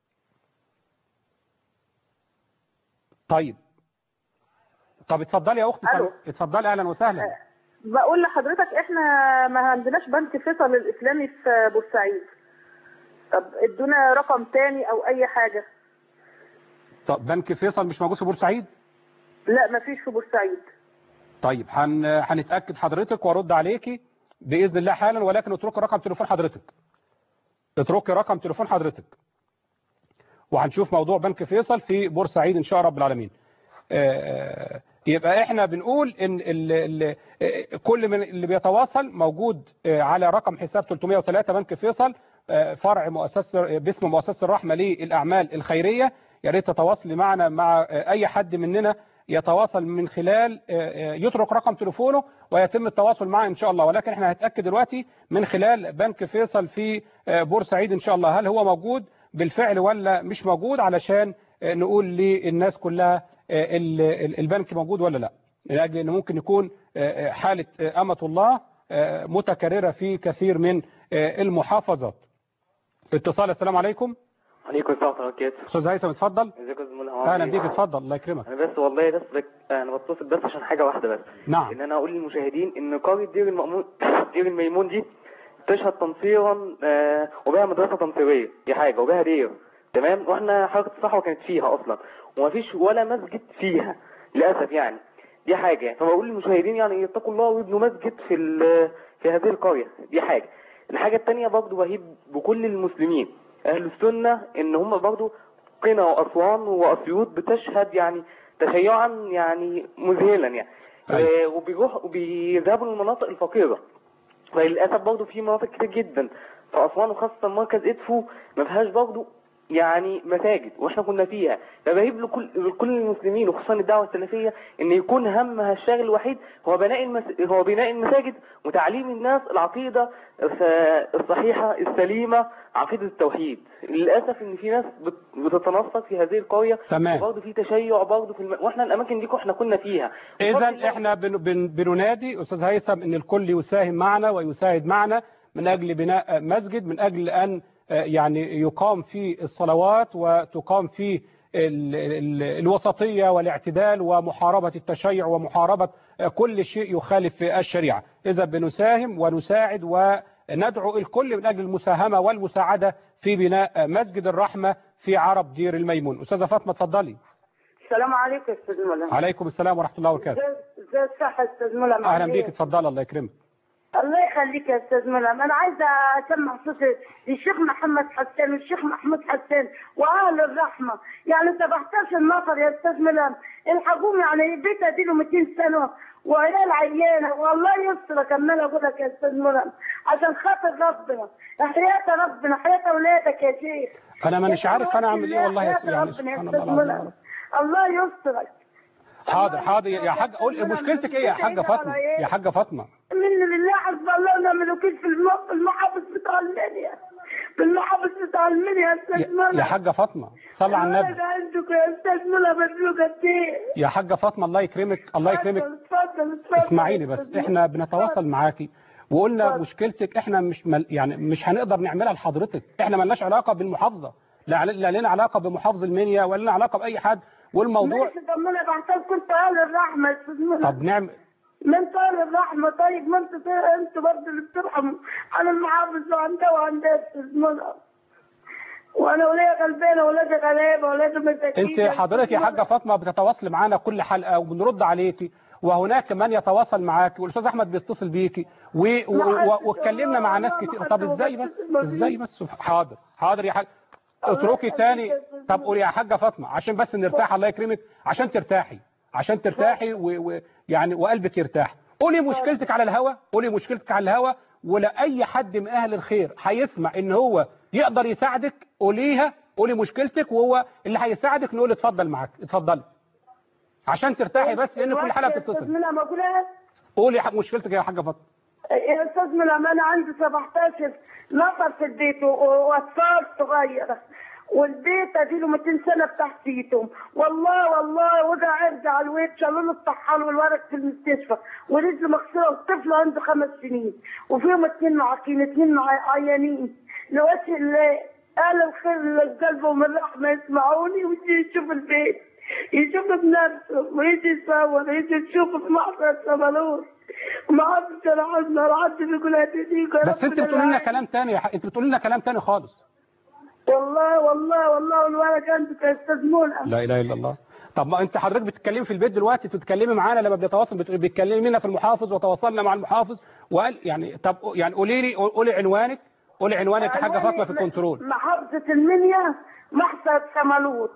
طيب طب اتفضلي يا اختي ألو. اتفضلي اهلا وسهلا بقول لحضرتك احنا ما عندناش بنك فيصل الاسلامي في بورسعيد طب ادونا رقم تاني او اي حاجه طب بنك فيصل مش موجود في بورسعيد لا ما فيش في بورسعيد طيب هن... هنتاكد حضرتك وارد عليكي باذن الله حالا ولكن اتركي رقم تليفون حضرتك اتركي رقم تليفون حضرتك وهنشوف موضوع بنك فيصل في بورسعيد ان شاء رب العالمين آه، يبقى احنا بنقول ان ال ال آه، كل من اللي بيتواصل موجود آه، على رقم حساب 303 بنك فيصل آه، فرع مؤسسه باسم مؤسسه الرحمه للاعمال الخيريه يا ريت تتواصلي معنا مع آه، اي حد مننا يتواصل من خلال آه، آه، يترك رقم تليفونه ويتم التواصل معه ان شاء الله ولكن احنا هنتاكد دلوقتي من خلال بنك فيصل في آه، بورسعيد ان شاء الله هل هو موجود بالفعل ولا مش موجود علشان آه، نقول للناس كلها آه، ال- ال- البنك موجود ولا لا لاجل ان ممكن يكون آه، آه، حاله آه، امه الله آه، متكرره في كثير من آه، المحافظات اتصال السلام عليكم عليكم السلام ورحمة الله وبركاته استاذ هيثم اتفضل ازيكم يا زميلي اهلا بيك اتفضل الله يكرمك انا بس والله بس بك... انا بتصل بس عشان حاجة واحدة بس نعم ان انا اقول للمشاهدين ان قرية دير المأمون دير الميمون دي تشهد تمطيرا آه وبها مدرسة تمطيرية دي حاجة وبها دير تمام واحنا حركة الصحوة كانت فيها اصلا ومفيش ولا مسجد فيها للاسف يعني دي حاجة فبقول للمشاهدين يعني يتقوا الله ويبنوا مسجد في ال- في هذه القرية دي حاجة الحاجة التانية برضه بهيب بكل المسلمين اهل السنة ان هم برضه قنا واسوان واسيوط بتشهد يعني تشيعا يعني مذهلا يعني أيوة. آه، وبيروح وبيذهبوا للمناطق الفقيرة فللاسف برضه في مناطق كتير جدا في اسوان وخاصة مركز ادفو ما فيهاش برضه يعني مساجد واحنا كنا فيها فبهيب لكل لكل المسلمين وخصوصا الدعوه السلفيه ان يكون همها الشاغل الوحيد هو بناء المس... هو بناء المساجد وتعليم الناس العقيده الس- الصحيحه السليمه عقيده التوحيد للاسف ان في ناس بت... بتتنصت في هذه القريه تمام. وبرضه في تشيع برضه في الم... واحنا الاماكن دي احنا كنا فيها بفضل اذا الله- احنا بن بن بننادي استاذ هيثم ان الكل يساهم معنا ويساعد معنا من اجل بناء مسجد من اجل ان آه، يعني يقام فيه الصلوات وتقام فيه ال ال الوسطيه والاعتدال ومحاربه التشيع ومحاربه آه، كل شيء يخالف الشريعه اذا بنساهم ونساعد وندعو الكل من اجل المساهمه والمساعده في بناء مسجد الرحمه في عرب دير الميمون استاذه فاطمه اتفضلي السلام عليكم يا استاذ ملهم عليكم السلام ورحمه الله وبركاته ازاي الصحه يا استاذ ملهم اهلا عامل بيك إيه؟ اتفضل الله يكرمك الله يخليك يا استاذ ملهم انا عايزه اسمع صوت الشيخ محمد حسان والشيخ محمود حسان واهل الرحمه يعني 17 نفر يا استاذ ملهم الحقوم يعني بيت اديله 200 سنه وعيال عيانه والله يستر عمال اقول لك يا استاذ ملهم عشان خاطر ربنا حياه ربنا حياه اولادك يا شيخ انا مانيش عارف انا اعمل ايه والله يا حياة سي- يعني ربنا يا سبحان استاذ الله العظيم يا ملهم رب. الله يسترك حاضر حاضر يا حاج قول مشكلتك ايه يا حاجه فاطمه يا حاجه فاطمه من مني لله حسب الله ونعم الوكيل في الم- في المحافظ بتاع المنيا في المحافظ بتاع المنيا يا استاذ يا- منى يا حاجة فاطمة صلى على النبي الولد عندك يا استاذ منى بدله قد ايه يا حاجة فاطمة الله يكرمك الله يكرمك اتفضل اتفضل اتفضل اسمعيني يا بس أستاذ احنا منى. بنتواصل معاكي وقلنا اتفضل. مشكلتك احنا مش مل يعني مش هنقدر نعملها لحضرتك احنا ملناش علاقة بالمحافظة لا لا لنا علاقة بمحافظ المنيا ولا لنا علاقة بأي حد والموضوع ماشي طب ما انا بحتاج كنت اهل الرحمه يا استاذ منى طب نعمل ما انت اهل الرحمه طيب ما انت انت برضه اللي بترحم على المحافظ وعن ده وعن ده يا استاذ منى وانا وليا غلبانه ولادي غلابه ولادي مساكين انت حضرتك يا حاجة فاطمة بتتواصلي معانا كل حلقة وبنرد عليكي وهناك من يتواصل معاك والاستاذ احمد بيتصل بيكي و- و- و- واتكلمنا مع ناس كتير طب ازاي بس ازاي بس حاضر حاضر يا حاج اتركي تاني طب قولي يا حاجة فاطمة عشان بس نرتاح الله يكرمك عشان ترتاحي عشان ترتاحي ويعني وقلبك يرتاح قولي مشكلتك على الهوا قولي مشكلتك على الهوا ولا اي حد من اهل الخير هيسمع ان هو يقدر يساعدك قوليها قولي مشكلتك وهو اللي هيساعدك نقول اتفضل معاك اتفضلي عشان ترتاحي بس لان كل حلقه يا استاذ بتتصل منى ما اقولها قولي حق مشكلتك يا حاجه فاطمه يا استاذ منى ما انا عندي 17 نفر في البيت و- و- واطفال صغيره والبيت اديله 200 سنه بتحتيتهم والله والله وقع ارجع الويت شالوا له الطحال والورق في المستشفى ورجله مكسوره والطفل عنده خمس سنين وفيهم اثنين معاقين اثنين مع- عيانين لوجه الله اهل الخير اللي في قلبهم الرحمه يسمعوني ويجي يشوف البيت يشوف بنفسه ويجي يصور ويجي يشوف في محضر سمالور ما عادش رحمنا العبد بيقول هتديك يا بس رب انت بتقولي لنا العالمين. كلام تاني يا ح... انت بتقولي لنا كلام تاني خالص والله والله والله والورق عندك يا استاذ منى لا اله الا الله طب ما انت حضرتك بتتكلمي في البيت دلوقتي بتتكلمي معانا لما بنتواصل بت- بتكلمينا في المحافظ وتواصلنا مع المحافظ وقال يعني طب يعني قولي لي قولي عنوانك قولي عنوانك يا حاجه فاطمه في الكنترول محافظة المنيا محصر سمالوت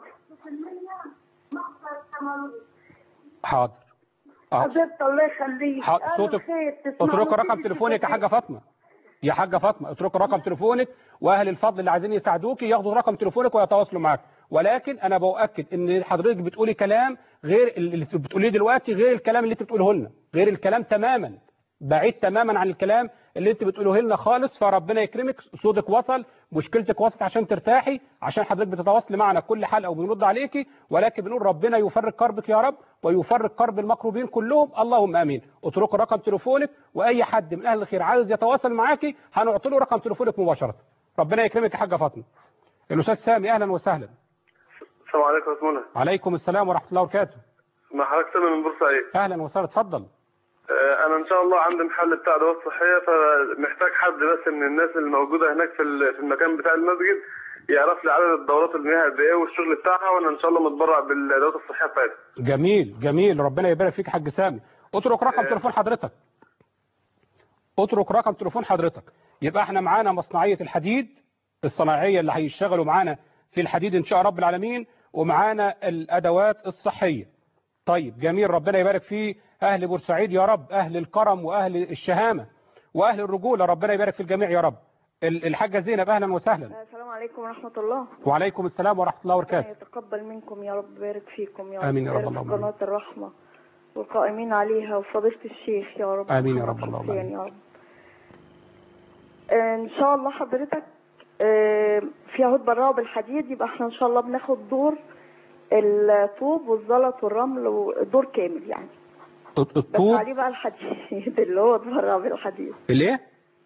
حاضر اه حضرتك الله يخليك حاضر أهل صوتك الخير تسمعوا اتركوا رقم فيك تليفونك يا حاجه كتير. فاطمه يا حاجه فاطمه اتركوا رقم تليفونك واهل الفضل اللي عايزين يساعدوكي ياخدوا رقم تليفونك ويتواصلوا معاك ولكن انا بؤكد ان حضرتك بتقولي كلام غير اللي بتقوليه دلوقتي غير الكلام اللي انت بتقوله لنا غير الكلام تماما بعيد تماما عن الكلام اللي انت بتقوله لنا خالص فربنا يكرمك صوتك وصل مشكلتك وصلت عشان ترتاحي عشان حضرتك بتتواصلي معنا كل حلقه وبنرد عليكي ولكن بنقول ربنا يفرج كربك يا رب ويفرج كرب المكروبين كلهم اللهم امين اتركوا رقم تليفونك واي حد من اهل الخير عايز يتواصل معاكي هنعطي له رقم تليفونك مباشره ربنا يكرمك يا حاجه فاطمه الاستاذ سامي اهلا وسهلا السلام عليكم يا منى عليكم السلام ورحمه الله وبركاته مع حضرتك سامي من بورسعيد اهلا وسهلا اتفضل آه، انا ان شاء الله عندي محل بتاع ادوات صحيه فمحتاج حد بس من الناس اللي موجوده هناك في ال- في المكان بتاع المسجد يعرف لي عدد الدورات اللي فيها قد ايه والشغل بتاعها وانا ان شاء الله متبرع بالادوات الصحيه بتاعتها جميل جميل ربنا يبارك فيك حاج سامي اترك رقم تليفون حضرتك اترك رقم تليفون حضرتك يبقى احنا معانا مصنعية الحديد الصناعية اللي هيشتغلوا معانا في الحديد ان شاء رب العالمين ومعانا الادوات الصحية طيب جميل ربنا يبارك فيه اهل بورسعيد يا رب اهل الكرم واهل الشهامة واهل الرجولة ربنا يبارك في الجميع يا رب ال- الحاجة زينب اهلا وسهلا السلام عليكم ورحمة الله وعليكم السلام ورحمة الله وبركاته يتقبل منكم يا رب بارك فيكم يا آمين يا رب بارك اللهم في قناة الرحمة والقائمين عليها وفضيلة الشيخ يا رب آمين يا محمد رب اللهم حسين آمين. يا رب آه، ان شاء الله حضرتك آه، في عهود براءة بالحديد يبقى احنا ان شاء الله بناخد دور الطوب والزلط والرمل ودور كامل يعني بس الطوب عليه بقى الحديد اللي هو اتبرع بالحديد الايه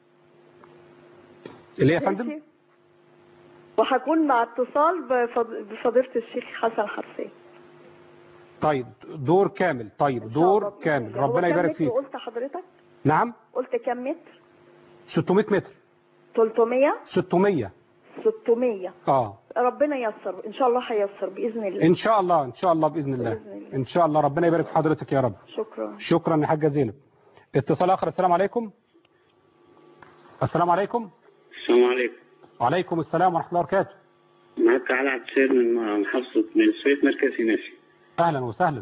اللي يا فندم ماشي؟ وهكون مع اتصال بفض- بفضيلة الشيخ حسن حسين طيب دور كامل طيب دور كامل هو ربنا كام يبارك متر فيك قلت حضرتك نعم قلت كام متر 600 متر 300 600 600 اه ربنا ييسر ان شاء الله هيسر باذن الله ان شاء الله ان شاء الله باذن الله بإذن الله. ان شاء الله ربنا يبارك في حضرتك يا رب شكرا شكرا يا حاجه زينب اتصال اخر السلام عليكم السلام عليكم السلام عليكم وعليكم السلام ورحمه الله وبركاته معك علي عبد السيد من محافظة من سويت مركزي ناشي اهلا وسهلا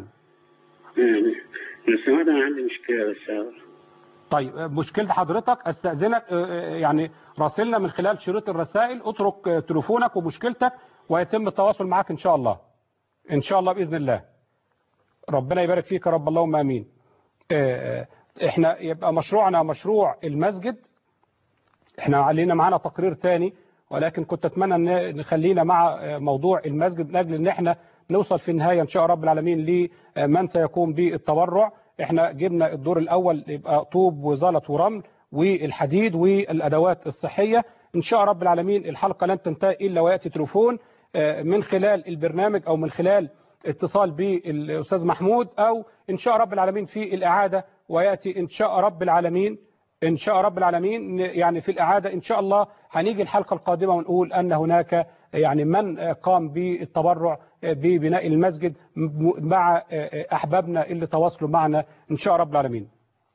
من سمعت أنا عندي مشكلة بس طيب آه، مشكلة حضرتك استأذنك آه، آه، يعني راسلنا من خلال شريط الرسائل اترك آه، تليفونك ومشكلتك ويتم التواصل معك ان شاء الله ان شاء الله بإذن الله ربنا يبارك فيك يا رب اللهم امين آه، آه، احنا يبقى مشروعنا مشروع المسجد احنا علينا معانا تقرير تاني ولكن كنت اتمنى ان نخلينا مع موضوع المسجد من اجل ان احنا نوصل في النهايه ان شاء رب العالمين لمن سيقوم بالتبرع احنا جبنا الدور الاول يبقى طوب وزلط ورمل والحديد والادوات الصحيه ان شاء رب العالمين الحلقه لن تنتهي الا وياتي تليفون من خلال البرنامج او من خلال اتصال بالاستاذ محمود او ان شاء رب العالمين في الاعاده وياتي ان شاء رب العالمين ان شاء رب العالمين يعني في الاعاده ان شاء الله هنيجي الحلقه القادمه ونقول ان هناك يعني من قام بالتبرع ببناء المسجد مع احبابنا اللي تواصلوا معنا ان شاء رب العالمين.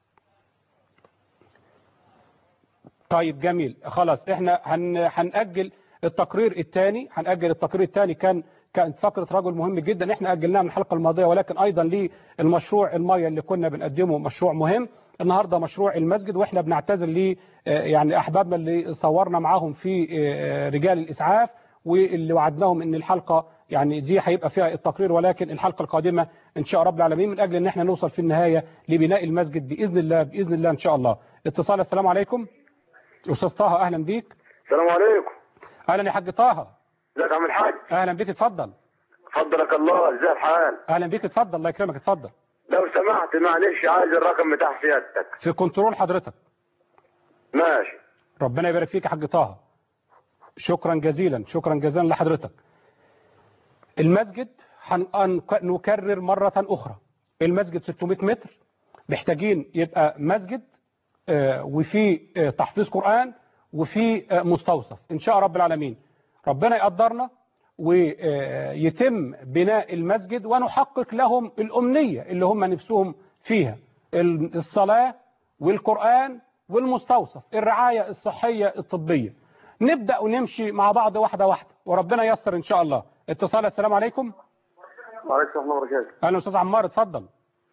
طيب جميل خلاص احنا هن هنأجل التقرير الثاني هنأجل التقرير الثاني كان كانت فقرة رجل مهم جدا احنا أجلناها من الحلقة الماضية ولكن أيضا للمشروع المية اللي كنا بنقدمه مشروع مهم النهاردة مشروع المسجد واحنا بنعتذر ل يعني أحبابنا اللي صورنا معاهم في رجال الإسعاف واللي وعدناهم ان الحلقة يعني دي هيبقى فيها التقرير ولكن الحلقة القادمة ان شاء رب العالمين من اجل ان احنا نوصل في النهاية لبناء المسجد بإذن الله بإذن الله ان شاء الله اتصال السلام عليكم استاذ طه اهلا بيك السلام عليكم اهلا يا حاج طه ازيك يا عم الحاج اهلا بيك اتفضل فضلك الله ازاي الحال اهلا بيك اتفضل الله يكرمك اتفضل لو سمحت معلش عايز الرقم بتاع سيادتك في كنترول حضرتك ماشي ربنا يبارك فيك يا حاج طه شكرا جزيلا شكرا جزيلا لحضرتك المسجد نكرر مرة أخرى المسجد 600 متر محتاجين يبقى مسجد وفي تحفيظ قرآن وفي مستوصف إن شاء رب العالمين ربنا يقدرنا ويتم بناء المسجد ونحقق لهم الأمنية اللي هم نفسهم فيها الصلاة والقرآن والمستوصف الرعاية الصحية الطبية نبدأ ونمشي مع بعض واحدة واحدة وربنا ييسر إن شاء الله اتصال السلام عليكم وعليكم السلام وبركاته أهلا أستاذ عمار اتفضل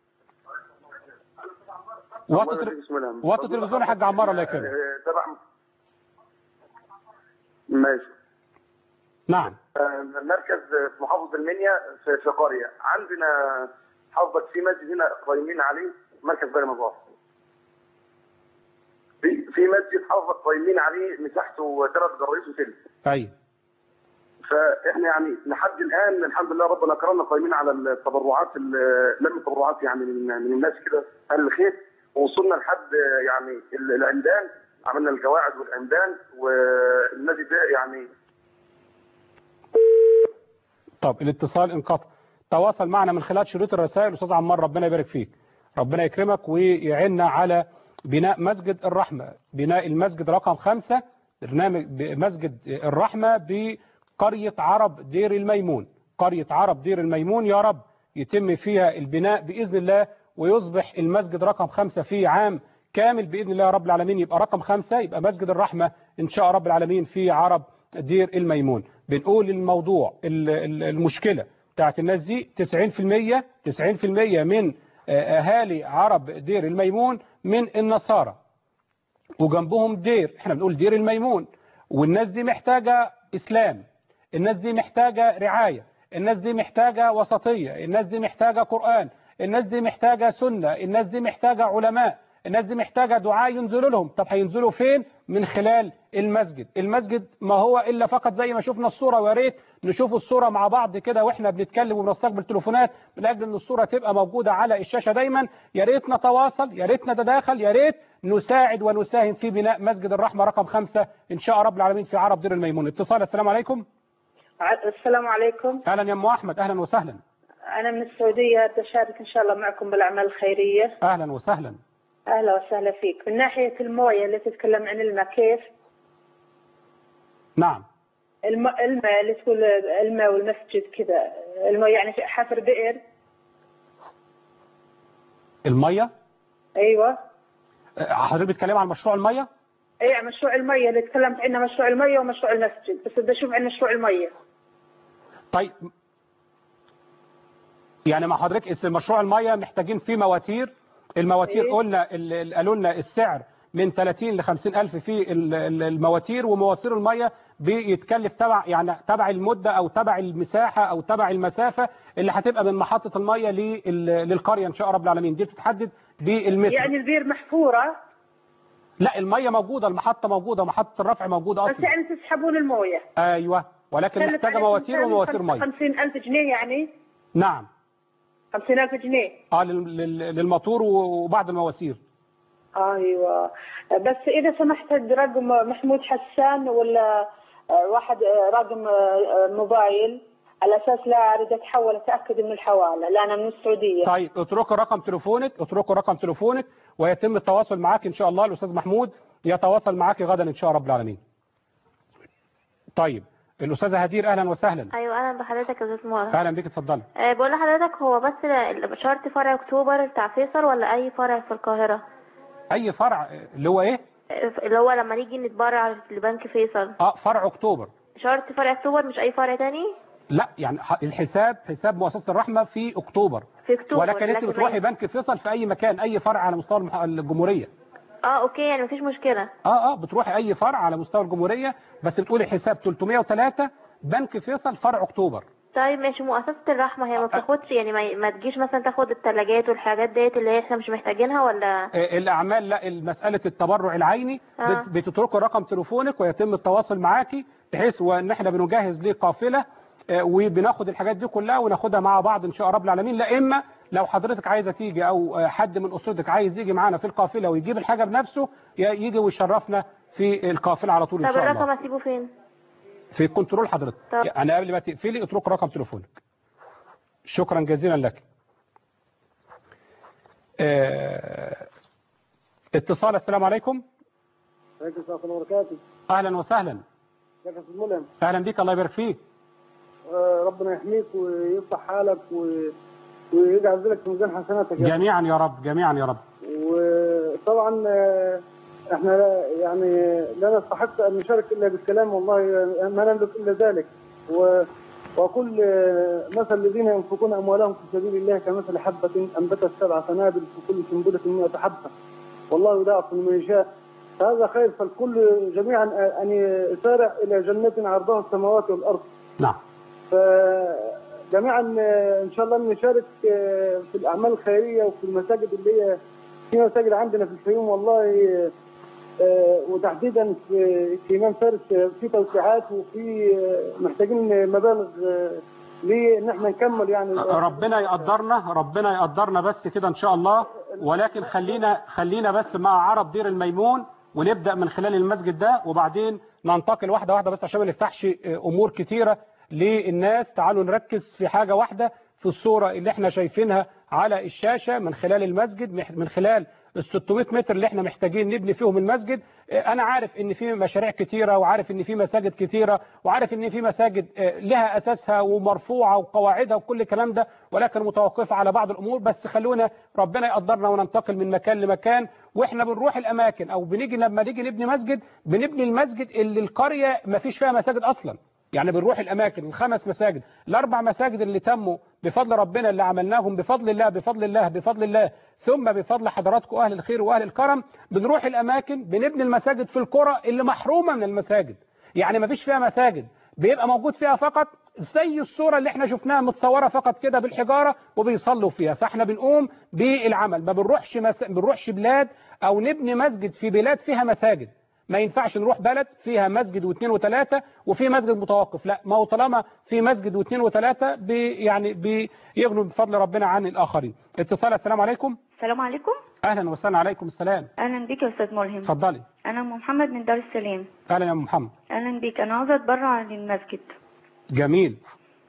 وطي التلفزيون يا حاج عمار الله يكرمك تبع ماشي نعم مركز في محافظة المنيا في, في قرية عندنا حافظك في مسجد هنا قايمين عليه مركز بني مظاهر في في مسجد حافظك قايمين عليه مساحته ثلاث جرايس وسلم ايوه فاحنا يعني لحد الان الحمد لله ربنا كرمنا قايمين على التبرعات لم التبرعات يعني من من الناس كده اهل الخير ووصلنا لحد يعني العمدان عملنا القواعد والعمدان والمسجد ده يعني طب الاتصال انقطع تواصل معنا من خلال شريط الرسائل استاذ عمار ربنا يبارك فيك ربنا يكرمك ويعيننا على بناء مسجد الرحمة بناء المسجد رقم خمسة برنامج مسجد الرحمة بقرية عرب دير الميمون قرية عرب دير الميمون يا رب يتم فيها البناء بإذن الله ويصبح المسجد رقم خمسة في عام كامل بإذن الله رب العالمين يبقى رقم خمسة يبقى مسجد الرحمة إن شاء رب العالمين في عرب دير الميمون بنقول الموضوع المشكلة بتاعت الناس دي 90% 90% من أهالي عرب دير الميمون من النصارى وجنبهم دير احنا بنقول دير الميمون والناس دي محتاجة إسلام الناس دي محتاجة رعاية الناس دي محتاجة وسطية الناس دي محتاجة قرآن الناس دي محتاجة سنة الناس دي محتاجة علماء الناس دي محتاجة دعاء ينزلوا لهم طب هينزلوا فين من خلال المسجد المسجد ما هو إلا فقط زي ما شفنا الصورة ويا ريت نشوف الصورة مع بعض كده واحنا بنتكلم وبنستقبل تليفونات من أجل أن الصورة تبقى موجودة على الشاشة دايما يا ريت نتواصل يا ريت نتداخل يا ريت نساعد ونساهم في بناء مسجد الرحمة رقم خمسة إن شاء رب العالمين في عرب دير الميمون اتصال السلام عليكم السلام عليكم أهلا يا أم أحمد أهلا وسهلا أنا من السعودية بشارك إن شاء الله معكم بالأعمال الخيرية أهلا وسهلا أهلا وسهلا فيك من ناحية الموية اللي تتكلم عن الماء كيف نعم الماء الماء اللي تقول الماء والمسجد كذا الماء يعني في حفر بئر المية أيوة حضرتك بتتكلم عن مشروع المية اي مشروع المية اللي تكلمت عنه مشروع المية ومشروع المسجد بس بدي اشوف عن مشروع المية طيب يعني مع حضرتك مشروع المية محتاجين فيه مواتير المواتير إيه؟ قلنا ال- قالوا لنا السعر من 30 ل 50 ألف في ال- ال- المواتير ومواسير المية بيتكلف تبع يعني تبع المدة أو تبع المساحة أو تبع المسافة اللي هتبقى من محطة المية لل- للقرية إن شاء رب العالمين دي بتتحدد بالمتر يعني البير محفوره لا الميه موجوده المحطه موجوده محطه الرفع موجوده بس اصلا يعني تسحبون المويه ايوه ولكن كلف محتاجه عليكم مواتير مثلاً ومواسير خمس- ميه 50000 جنيه يعني نعم 50000 جنيه اه لل- لل- للموتور وبعض المواسير ايوه بس اذا سمحت رقم محمود حسان ولا آه، واحد آه، رقم آه، موبايل على اساس لا اريد اتحول اتاكد من الحواله لا انا من السعوديه طيب اتركوا رقم تليفونك اتركوا رقم تليفونك ويتم التواصل معاك ان شاء الله الاستاذ محمود يتواصل معاك غدا ان شاء رب العالمين طيب الاستاذه هدير اهلا وسهلا ايوه اهلا بحضرتك يا استاذ مؤمن اهلا بك اتفضلي أه بقول لحضرتك هو بس ال- شرط فرع اكتوبر بتاع فيصل ولا اي فرع في القاهره اي فرع اللي هو ايه أه، اللي هو لما نيجي نتبرع لبنك فيصل اه فرع اكتوبر شرط فرع اكتوبر مش اي فرع تاني لا يعني ح- الحساب حساب مؤسسه الرحمه في اكتوبر في اكتوبر ولكن انت لكن بتروحي ما- بنك فيصل في اي مكان اي فرع على مستوى المح- الجمهوريه اه اوكي يعني مفيش مشكله اه اه بتروحي اي فرع على مستوى الجمهوريه بس بتقولي حساب 303 بنك فيصل فرع اكتوبر طيب ماشي مؤسسه الرحمه هي ما بتاخدش يعني ما, ما تجيش مثلا تاخد الثلاجات والحاجات ديت اللي احنا مش محتاجينها ولا آه، الاعمال لا مساله التبرع العيني آه. بت- بتتركوا رقم تليفونك ويتم التواصل معاكي بحيث وان احنا بنجهز لقافله آه، وبناخد الحاجات دي كلها وناخدها مع بعض ان شاء رب العالمين لا اما لو حضرتك عايزه تيجي او آه، حد من اسرتك عايز يجي معانا في القافله ويجيب الحاجه بنفسه ي- يجي ويشرفنا في القافله على طول ان طب شاء الرقم الله اسيبه فين في كنترول حضرتك طب. انا قبل ما تقفلي اترك رقم تليفونك شكرا جزيلا لك آه، اتصال السلام عليكم عليكم السلام ورحمة الله وبركاته اهلا وسهلا ازيك يا استاذ ملهم اهلا بك الله يبارك فيك آه، ربنا يحميك ويصلح حالك و... ويجعل ذلك في ميزان حسناتك يا رب. جميعا يا رب جميعا يا رب وطبعا آه، احنا لا- يعني لا نستحق ان نشارك الا بالكلام والله ما نملك الا ذلك و... وكل آه، مثل الذين ينفقون اموالهم في سبيل الله كمثل حبه انبتت سبع سنابل في كل سنبله 100 حبه والله يضاعف لمن يشاء فهذا خير فالكل جميعا ان يسارع الى جنه عرضها السماوات والارض نعم فجميعا آه، ان شاء الله نشارك آه، في الاعمال الخيريه وفي المساجد اللي هي في مساجد عندنا في الفيوم والله آه، وتحديدا في في امام فارس آه، في توسيعات وفي آه، محتاجين مبالغ آه، لان احنا نكمل يعني ربنا يقدرنا ربنا يقدرنا بس كده ان شاء الله ولكن خلينا خلينا بس مع عرب دير الميمون ونبدا من خلال المسجد ده وبعدين ننتقل واحده واحده بس عشان ما نفتحش امور كتيره للناس تعالوا نركز في حاجه واحده في الصوره اللي احنا شايفينها على الشاشه من خلال المسجد مح- من خلال ال 600 متر اللي احنا محتاجين نبني فيهم المسجد اه، انا عارف ان في مشاريع كتيره وعارف ان في مساجد كتيره وعارف ان في مساجد اه، لها اساسها ومرفوعه وقواعدها وكل الكلام ده ولكن متوقفه على بعض الامور بس خلونا ربنا يقدرنا وننتقل من مكان لمكان واحنا بنروح الاماكن او بنيجي لما نيجي نبني مسجد بنبني المسجد اللي القريه ما فيش فيها مساجد اصلا يعني بنروح الاماكن الخمس مساجد الاربع مساجد اللي تموا بفضل ربنا اللي عملناهم بفضل الله بفضل الله بفضل الله ثم بفضل حضراتكم اهل الخير واهل الكرم بنروح الاماكن بنبني المساجد في القرى اللي محرومه من المساجد يعني ما فيش فيها مساجد بيبقى موجود فيها فقط زي الصورة اللي احنا شفناها متصورة فقط كده بالحجارة وبيصلوا فيها فاحنا بنقوم بالعمل ما بنروحش مس... بنروحش بلاد او نبني مسجد في بلاد فيها مساجد ما ينفعش نروح بلد فيها مسجد واثنين وثلاثة وفي مسجد متوقف لا ما هو طالما في مسجد واثنين وثلاثة بي يعني بيغنوا بفضل ربنا عن الآخرين اتصال السلام عليكم السلام عليكم أهلا وسهلا عليكم السلام اهلا بيك يا استاذ ملهم اتفضلي انا ام محمد من دار السلام أهلا يا أم محمد اهلا بيك انا عاوزه اتبرع للمسجد جميل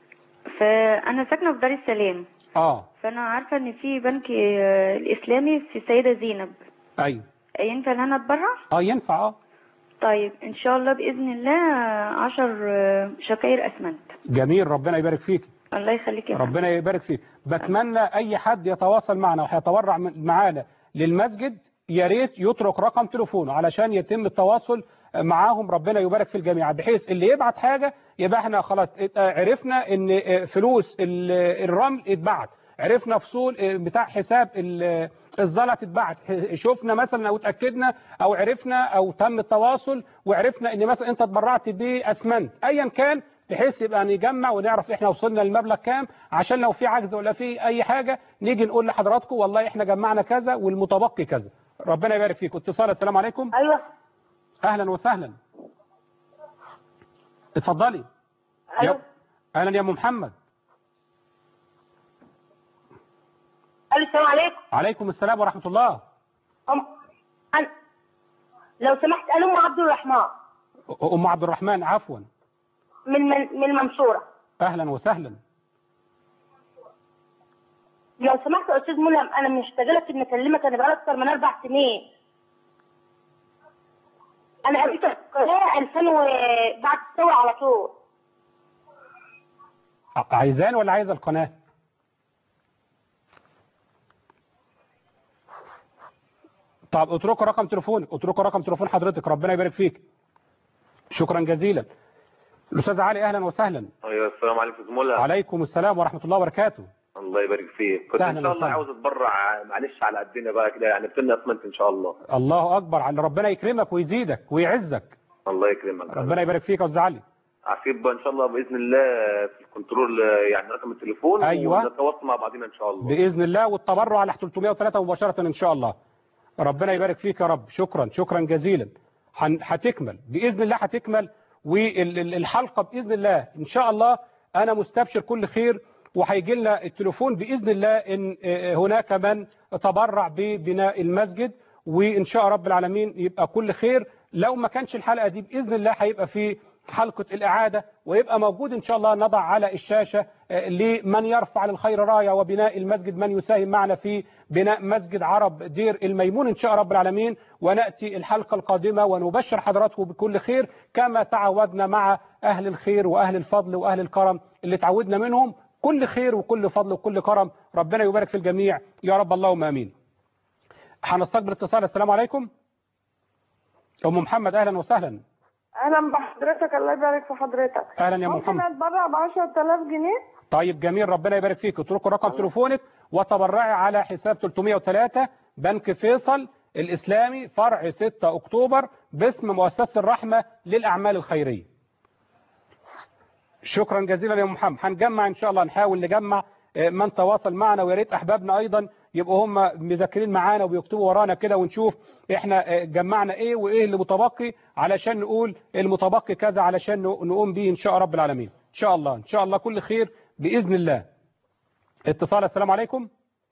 فانا ساكنه في دار السلام اه فانا عارفه ان في بنك آه، الاسلامي في السيده زينب ايوه ينفع ان انا اتبرع اه ينفع اه طيب ان شاء الله باذن الله عشر آه، شكاير اسمنت جميل ربنا يبارك فيك الله يخليك يا فندم. ربنا يبارك فيك بتمنى اي حد يتواصل معنا وهيتبرع من- معانا للمسجد يا ريت يترك رقم تليفونه علشان يتم التواصل معاهم ربنا يبارك في الجميع بحيث اللي يبعت حاجة يبقى احنا خلاص ات- عرفنا ان فلوس ال- الرمل اتبعت عرفنا فصول بتاع حساب ال- الزلط اتبعت شفنا مثلا او اتاكدنا او عرفنا او تم التواصل وعرفنا ان مثلا انت اتبرعت باسمنت ايا كان بحيث يبقى نجمع ونعرف احنا وصلنا للمبلغ كام عشان لو في عجز ولا في اي حاجه نيجي نقول لحضراتكم والله احنا جمعنا كذا والمتبقي كذا ربنا يبارك فيكم اتصال السلام عليكم ايوه اهلا وسهلا اتفضلي ايوه اهلا يا ام محمد السلام عليكم عليكم السلام ورحمه الله أم... أنا... لو سمحت انا ام عبد الرحمن ام عبد الرحمن عفوا من من, من المنصوره اهلا وسهلا لو سمحت يا استاذ ملهم انا مشتاقه لك اني اكلمك انا بقالي اكتر من اربع سنين انا قريت القناه 2000 بعد الثوره على طول عايزان ولا عايزه القناه طب اتركوا رقم تليفونك اتركوا رقم تليفون حضرتك ربنا يبارك فيك شكرا جزيلا الاستاذ علي اهلا وسهلا ايوه السلام عليكم زملاء عليكم السلام ورحمه الله وبركاته الله يبارك فيك كنت ان أهلاً شاء الله وسهلاً. عاوز اتبرع معلش على قدنا بقى كده يعني بسنة اسمنت ان شاء الله الله اكبر على ربنا يكرمك ويزيدك ويعزك الله يكرمك ربنا يبارك فيك يا استاذ علي عسيب بقى ان شاء الله باذن الله في الكنترول آه، يعني رقم التليفون أيوة. ونتواصل مع بعضنا ان شاء الله باذن الله والتبرع على 303 مباشره ان شاء الله ربنا يبارك فيك يا رب شكرا شكرا جزيلا هن- هتكمل باذن الله هتكمل والحلقه باذن الله ان شاء الله انا مستبشر كل خير وهيجي لنا التليفون باذن الله ان آه، هناك من تبرع ببناء المسجد وان شاء رب العالمين يبقى كل خير لو ما كانش الحلقه دي باذن الله هيبقى في حلقة الإعادة ويبقى موجود إن شاء الله نضع على الشاشة آه، لمن يرفع للخير راية وبناء المسجد من يساهم معنا في بناء مسجد عرب دير الميمون إن شاء رب العالمين ونأتي الحلقة القادمة ونبشر حضراتكم بكل خير كما تعودنا مع أهل الخير وأهل الفضل وأهل الكرم اللي تعودنا منهم كل خير وكل فضل وكل كرم ربنا يبارك في الجميع يا رب اللهم آمين هنستقبل اتصال السلام عليكم أم محمد أهلا وسهلا اهلا بحضرتك الله يبارك في حضرتك أهلا يا أم ممكن محمد اتبرع ب 10000 جنيه طيب جميل ربنا يبارك فيك اتركوا رقم تليفونك وتبرعي على حساب 303 بنك فيصل الإسلامي فرع 6 أكتوبر باسم مؤسسة الرحمة للأعمال الخيرية شكرا جزيلا يا أم محمد هنجمع إن شاء الله نحاول نجمع آه، من تواصل معنا ويا ريت أحبابنا أيضا يبقوا هم مذاكرين معانا وبيكتبوا ورانا كده ونشوف احنا آه، جمعنا ايه وايه اللي متبقي علشان نقول المتبقي كذا علشان نقوم بيه ان شاء رب العالمين ان شاء الله ان شاء الله كل خير باذن الله اتصال السلام عليكم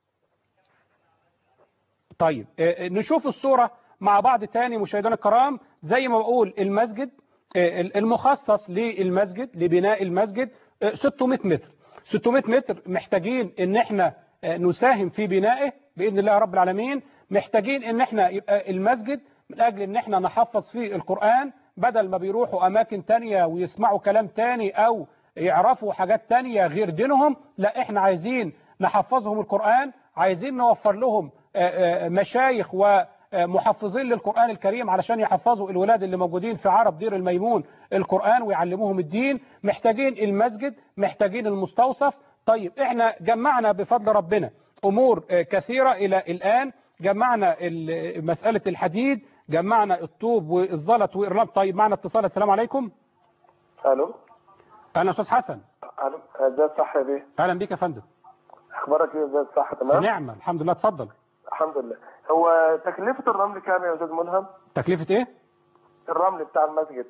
طيب آه، نشوف الصورة مع بعض تاني مشاهدينا الكرام زي ما بقول المسجد آه، المخصص للمسجد لبناء المسجد آه، 600 متر 600 متر محتاجين ان احنا آه، نساهم في بنائه بإذن الله رب العالمين محتاجين ان احنا يبقى المسجد من اجل ان احنا نحفظ فيه القرآن بدل ما بيروحوا اماكن تانية ويسمعوا كلام تاني او يعرفوا حاجات تانية غير دينهم لا احنا عايزين نحفظهم القرآن عايزين نوفر لهم آه، آه، مشايخ ومحفظين للقرآن الكريم علشان يحفظوا الولاد اللي موجودين في عرب دير الميمون القرآن ويعلموهم الدين محتاجين المسجد محتاجين المستوصف طيب احنا جمعنا بفضل ربنا امور آه، كثيرة الى الان جمعنا ال- مسألة الحديد جمعنا الطوب والزلط والرمل طيب معنا اتصال السلام عليكم الو انا استاذ حسن الو ازاي الصحة بيه اهلا بيك يا فندم اخبارك ايه ازاي الصحة في تمام نعمة الحمد لله اتفضل الحمد لله هو تكلفة الرمل كام يا استاذ ملهم تكلفة ايه الرمل بتاع المسجد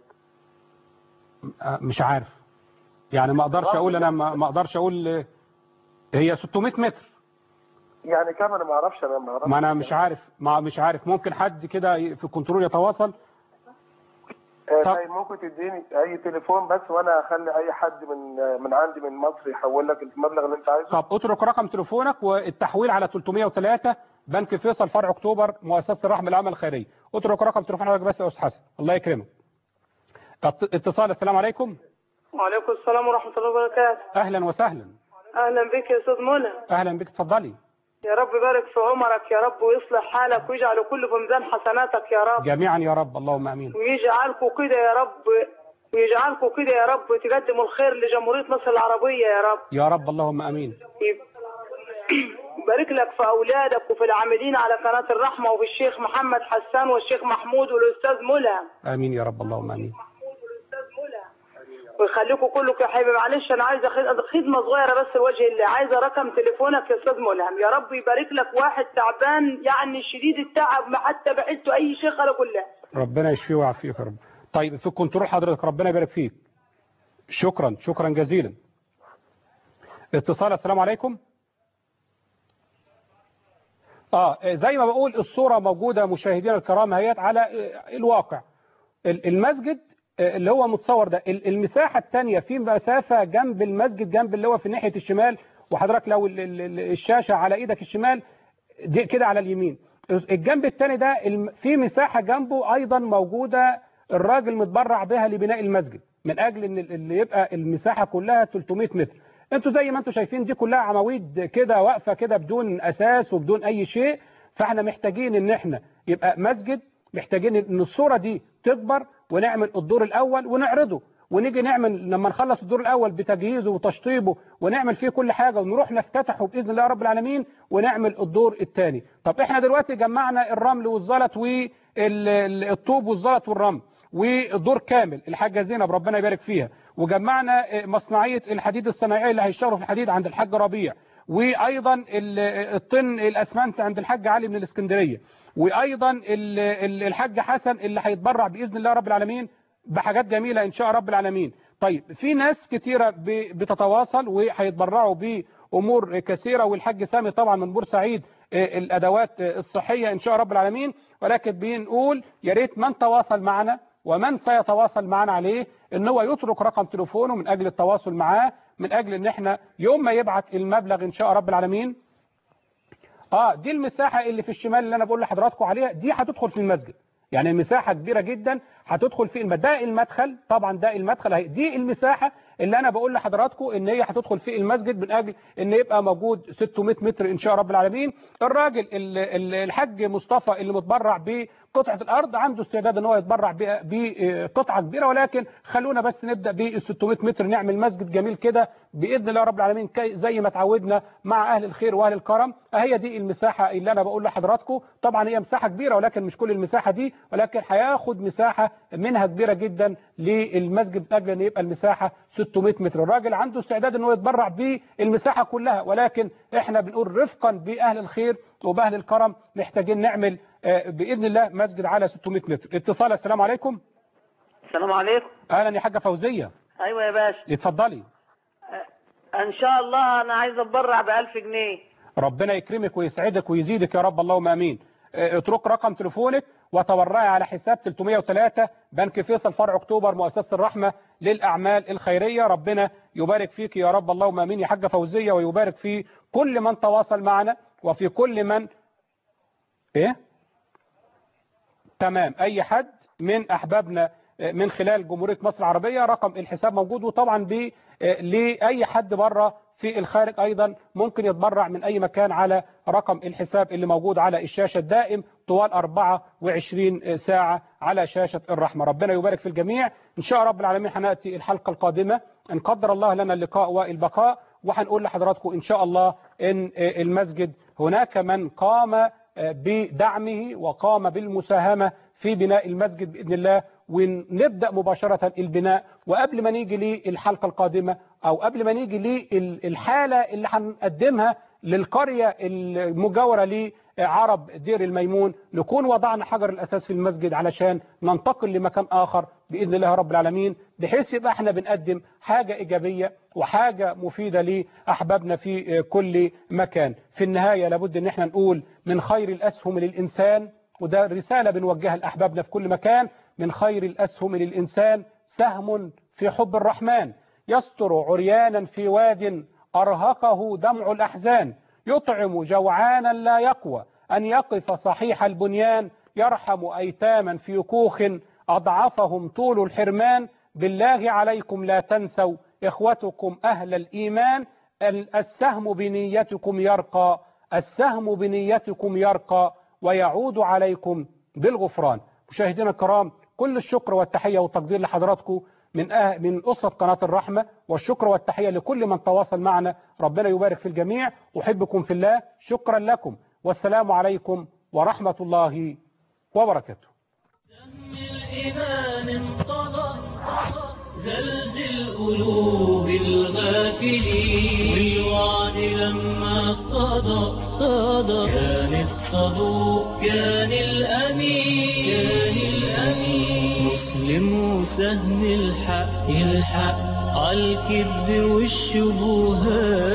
آه، مش عارف يعني ما اقدرش اقول انا ما ما اقدرش اقول آه، هي 600 متر يعني كام انا ما اعرفش انا ما اعرفش ما انا مش عارف ما مش عارف ممكن حد كده في الكنترول يتواصل آه، طيب ممكن تديني اي تليفون بس وانا اخلي اي حد من آه، من عندي من مصر يحول لك المبلغ اللي انت عايزه طب اترك رقم تليفونك والتحويل على 303 بنك فيصل فرع اكتوبر مؤسسه الرحمه للعمل الخيري اترك رقم تليفونك بس يا استاذ حسن الله يكرمك ات- اتصال السلام عليكم وعليكم السلام ورحمة الله وبركاته اهلا وسهلا أهلا بك يا أستاذ منى اهلا بك اتفضلي يا رب يبارك في عمرك يا رب ويصلح حالك ويجعل كله في ميزان حسناتك يا رب جميعا يا رب اللهم امين ويجعلكم كده يا رب ويجعلكم كده يا رب تقدموا الخير لجمهورية مصر العربية يا رب يا رب اللهم امين يبارك لك في أولادك وفي العاملين على قناة الرحمة وفي الشيخ محمد حسان والشيخ محمود والأستاذ ملهم امين يا رب اللهم امين ويخليكم كلكم يا حبيبي معلش انا عايزه خد- خدمه صغيره بس لوجه الله عايزه رقم تليفونك يا استاذ ملهم يا رب يبارك لك واحد تعبان يعني شديد التعب ما حتى بحسه اي شيء خلق كلها ربنا يشفيه ويعافيك يا رب طيب في الكنترول حضرتك ربنا يبارك فيك شكرا شكرا جزيلا اتصال السلام عليكم اه زي ما بقول الصورة موجودة مشاهدينا الكرام اهيت على آه، الواقع ال- المسجد آه، اللي هو متصور ده ال- المساحة التانية في مسافة جنب المسجد جنب اللي هو في ناحية الشمال وحضرتك لو ال- ال- ال- الشاشة على ايدك الشمال دي كده على اليمين الجنب التاني ده الم- في مساحة جنبه ايضا موجودة الراجل متبرع بها لبناء المسجد من اجل ان ال- اللي يبقى المساحة كلها 300 متر انتوا زي ما انتوا شايفين دي كلها عواميد كده واقفة كده بدون اساس وبدون اي شيء فاحنا محتاجين ان احنا يبقى مسجد محتاجين ان الصورة دي تكبر ونعمل الدور الاول ونعرضه ونيجي نعمل لما نخلص الدور الاول بتجهيزه وتشطيبه ونعمل فيه كل حاجه ونروح نفتتحه باذن الله رب العالمين ونعمل الدور الثاني طب احنا دلوقتي جمعنا الرمل والزلط والطوب والزلط والرمل والدور كامل الحاجه زينب ربنا يبارك فيها وجمعنا مصنعيه الحديد الصناعيه اللي هيشتغلوا في الحديد عند الحاج ربيع وايضا ال- الطن الاسمنت عند الحاج علي من الاسكندريه وايضا ال- ال- الحاج حسن اللي هيتبرع باذن الله رب العالمين بحاجات جميله ان شاء رب العالمين طيب في ناس كتيره ب- بتتواصل وهيتبرعوا بامور كثيره والحاج سامي طبعا من بورسعيد آه، الادوات آه، الصحيه ان شاء رب العالمين ولكن بنقول يا ريت من تواصل معنا ومن سيتواصل معنا عليه ان هو يترك رقم تليفونه من اجل التواصل معاه من اجل ان احنا يوم ما يبعت المبلغ ان شاء رب العالمين اه دي المساحه اللي في الشمال اللي انا بقول لحضراتكم عليها دي هتدخل في المسجد يعني المساحه كبيره جدا هتدخل في الم- ده المدخل طبعا ده المدخل اهي دي المساحه اللي انا بقول لحضراتكم ان هي هتدخل في المسجد من اجل ان يبقى موجود 600 متر ان شاء رب العالمين الراجل ال- ال- الحاج مصطفى اللي متبرع بقطعه الارض عنده استعداد ان هو يتبرع ب- بقطعه كبيره ولكن خلونا بس نبدا بال 600 متر نعمل مسجد جميل كده باذن الله رب العالمين كي- زي ما تعودنا مع اهل الخير واهل الكرم هي دي المساحه اللي انا بقول لحضراتكم طبعا هي مساحه كبيره ولكن مش كل المساحه دي ولكن هياخد مساحه منها كبيره جدا للمسجد من اجل ان يبقى المساحه 600 متر الراجل عنده استعداد ان هو يتبرع بالمساحه كلها ولكن احنا بنقول رفقا باهل الخير وباهل الكرم محتاجين نعمل آه، باذن الله مسجد على 600 متر اتصال السلام عليكم السلام عليكم اهلا يا حاجه فوزيه ايوه يا باشا اتفضلي ان شاء الله انا عايز اتبرع ب 1000 جنيه ربنا يكرمك ويسعدك ويزيدك يا رب اللهم امين اه، اترك رقم تليفونك وتبرعي على حساب 303 بنك فيصل فرع اكتوبر مؤسسه الرحمه للاعمال الخيريه ربنا يبارك فيك يا رب اللهم امين يا حاجه فوزيه ويبارك في كل من تواصل معنا وفي كل من ايه تمام اي حد من احبابنا اه، من خلال جمهوريه مصر العربيه رقم الحساب موجود وطبعا ب اه، لاي حد بره في الخارج ايضا ممكن يتبرع من اي مكان على رقم الحساب اللي موجود على الشاشه الدائم طوال 24 ساعه على شاشه الرحمه ربنا يبارك في الجميع ان شاء رب العالمين هناتي الحلقه القادمه ان قدر الله لنا اللقاء والبقاء وهنقول لحضراتكم ان شاء الله ان المسجد هناك من قام بدعمه وقام بالمساهمة في بناء المسجد بإذن الله ونبدأ مباشرة البناء وقبل ما نيجي للحلقة القادمة أو قبل ما نيجي للحالة اللي هنقدمها للقرية المجاورة لعرب دير الميمون نكون وضعنا حجر الأساس في المسجد علشان ننتقل لمكان آخر بإذن الله رب العالمين بحيث يبقى احنا بنقدم حاجة إيجابية وحاجة مفيدة لأحبابنا في كل مكان في النهاية لابد ان احنا نقول من خير الأسهم للإنسان وده رسالة بنوجهها لأحبابنا في كل مكان من خير الأسهم للإنسان سهم في حب الرحمن يستر عريانا في واد أرهقه دمع الأحزان يطعم جوعانا لا يقوى أن يقف صحيح البنيان يرحم أيتاما في كوخ أضعفهم طول الحرمان بالله عليكم لا تنسوا إخوتكم أهل الإيمان السهم بنيتكم يرقى السهم بنيتكم يرقى ويعود عليكم بالغفران مشاهدينا الكرام كل الشكر والتحية والتقدير لحضراتكم من أه من أسرة قناة الرحمة والشكر والتحية لكل من تواصل معنا ربنا يبارك في الجميع أحبكم في الله شكرا لكم والسلام عليكم ورحمة الله وبركاته الإيمان انطلق زلزل قلوب الغافلين بالوعد لما صدى صدى كان الصدوق كان الأمين كان الأمين مسلم وسهم الحق الحق عالكذب والشبهات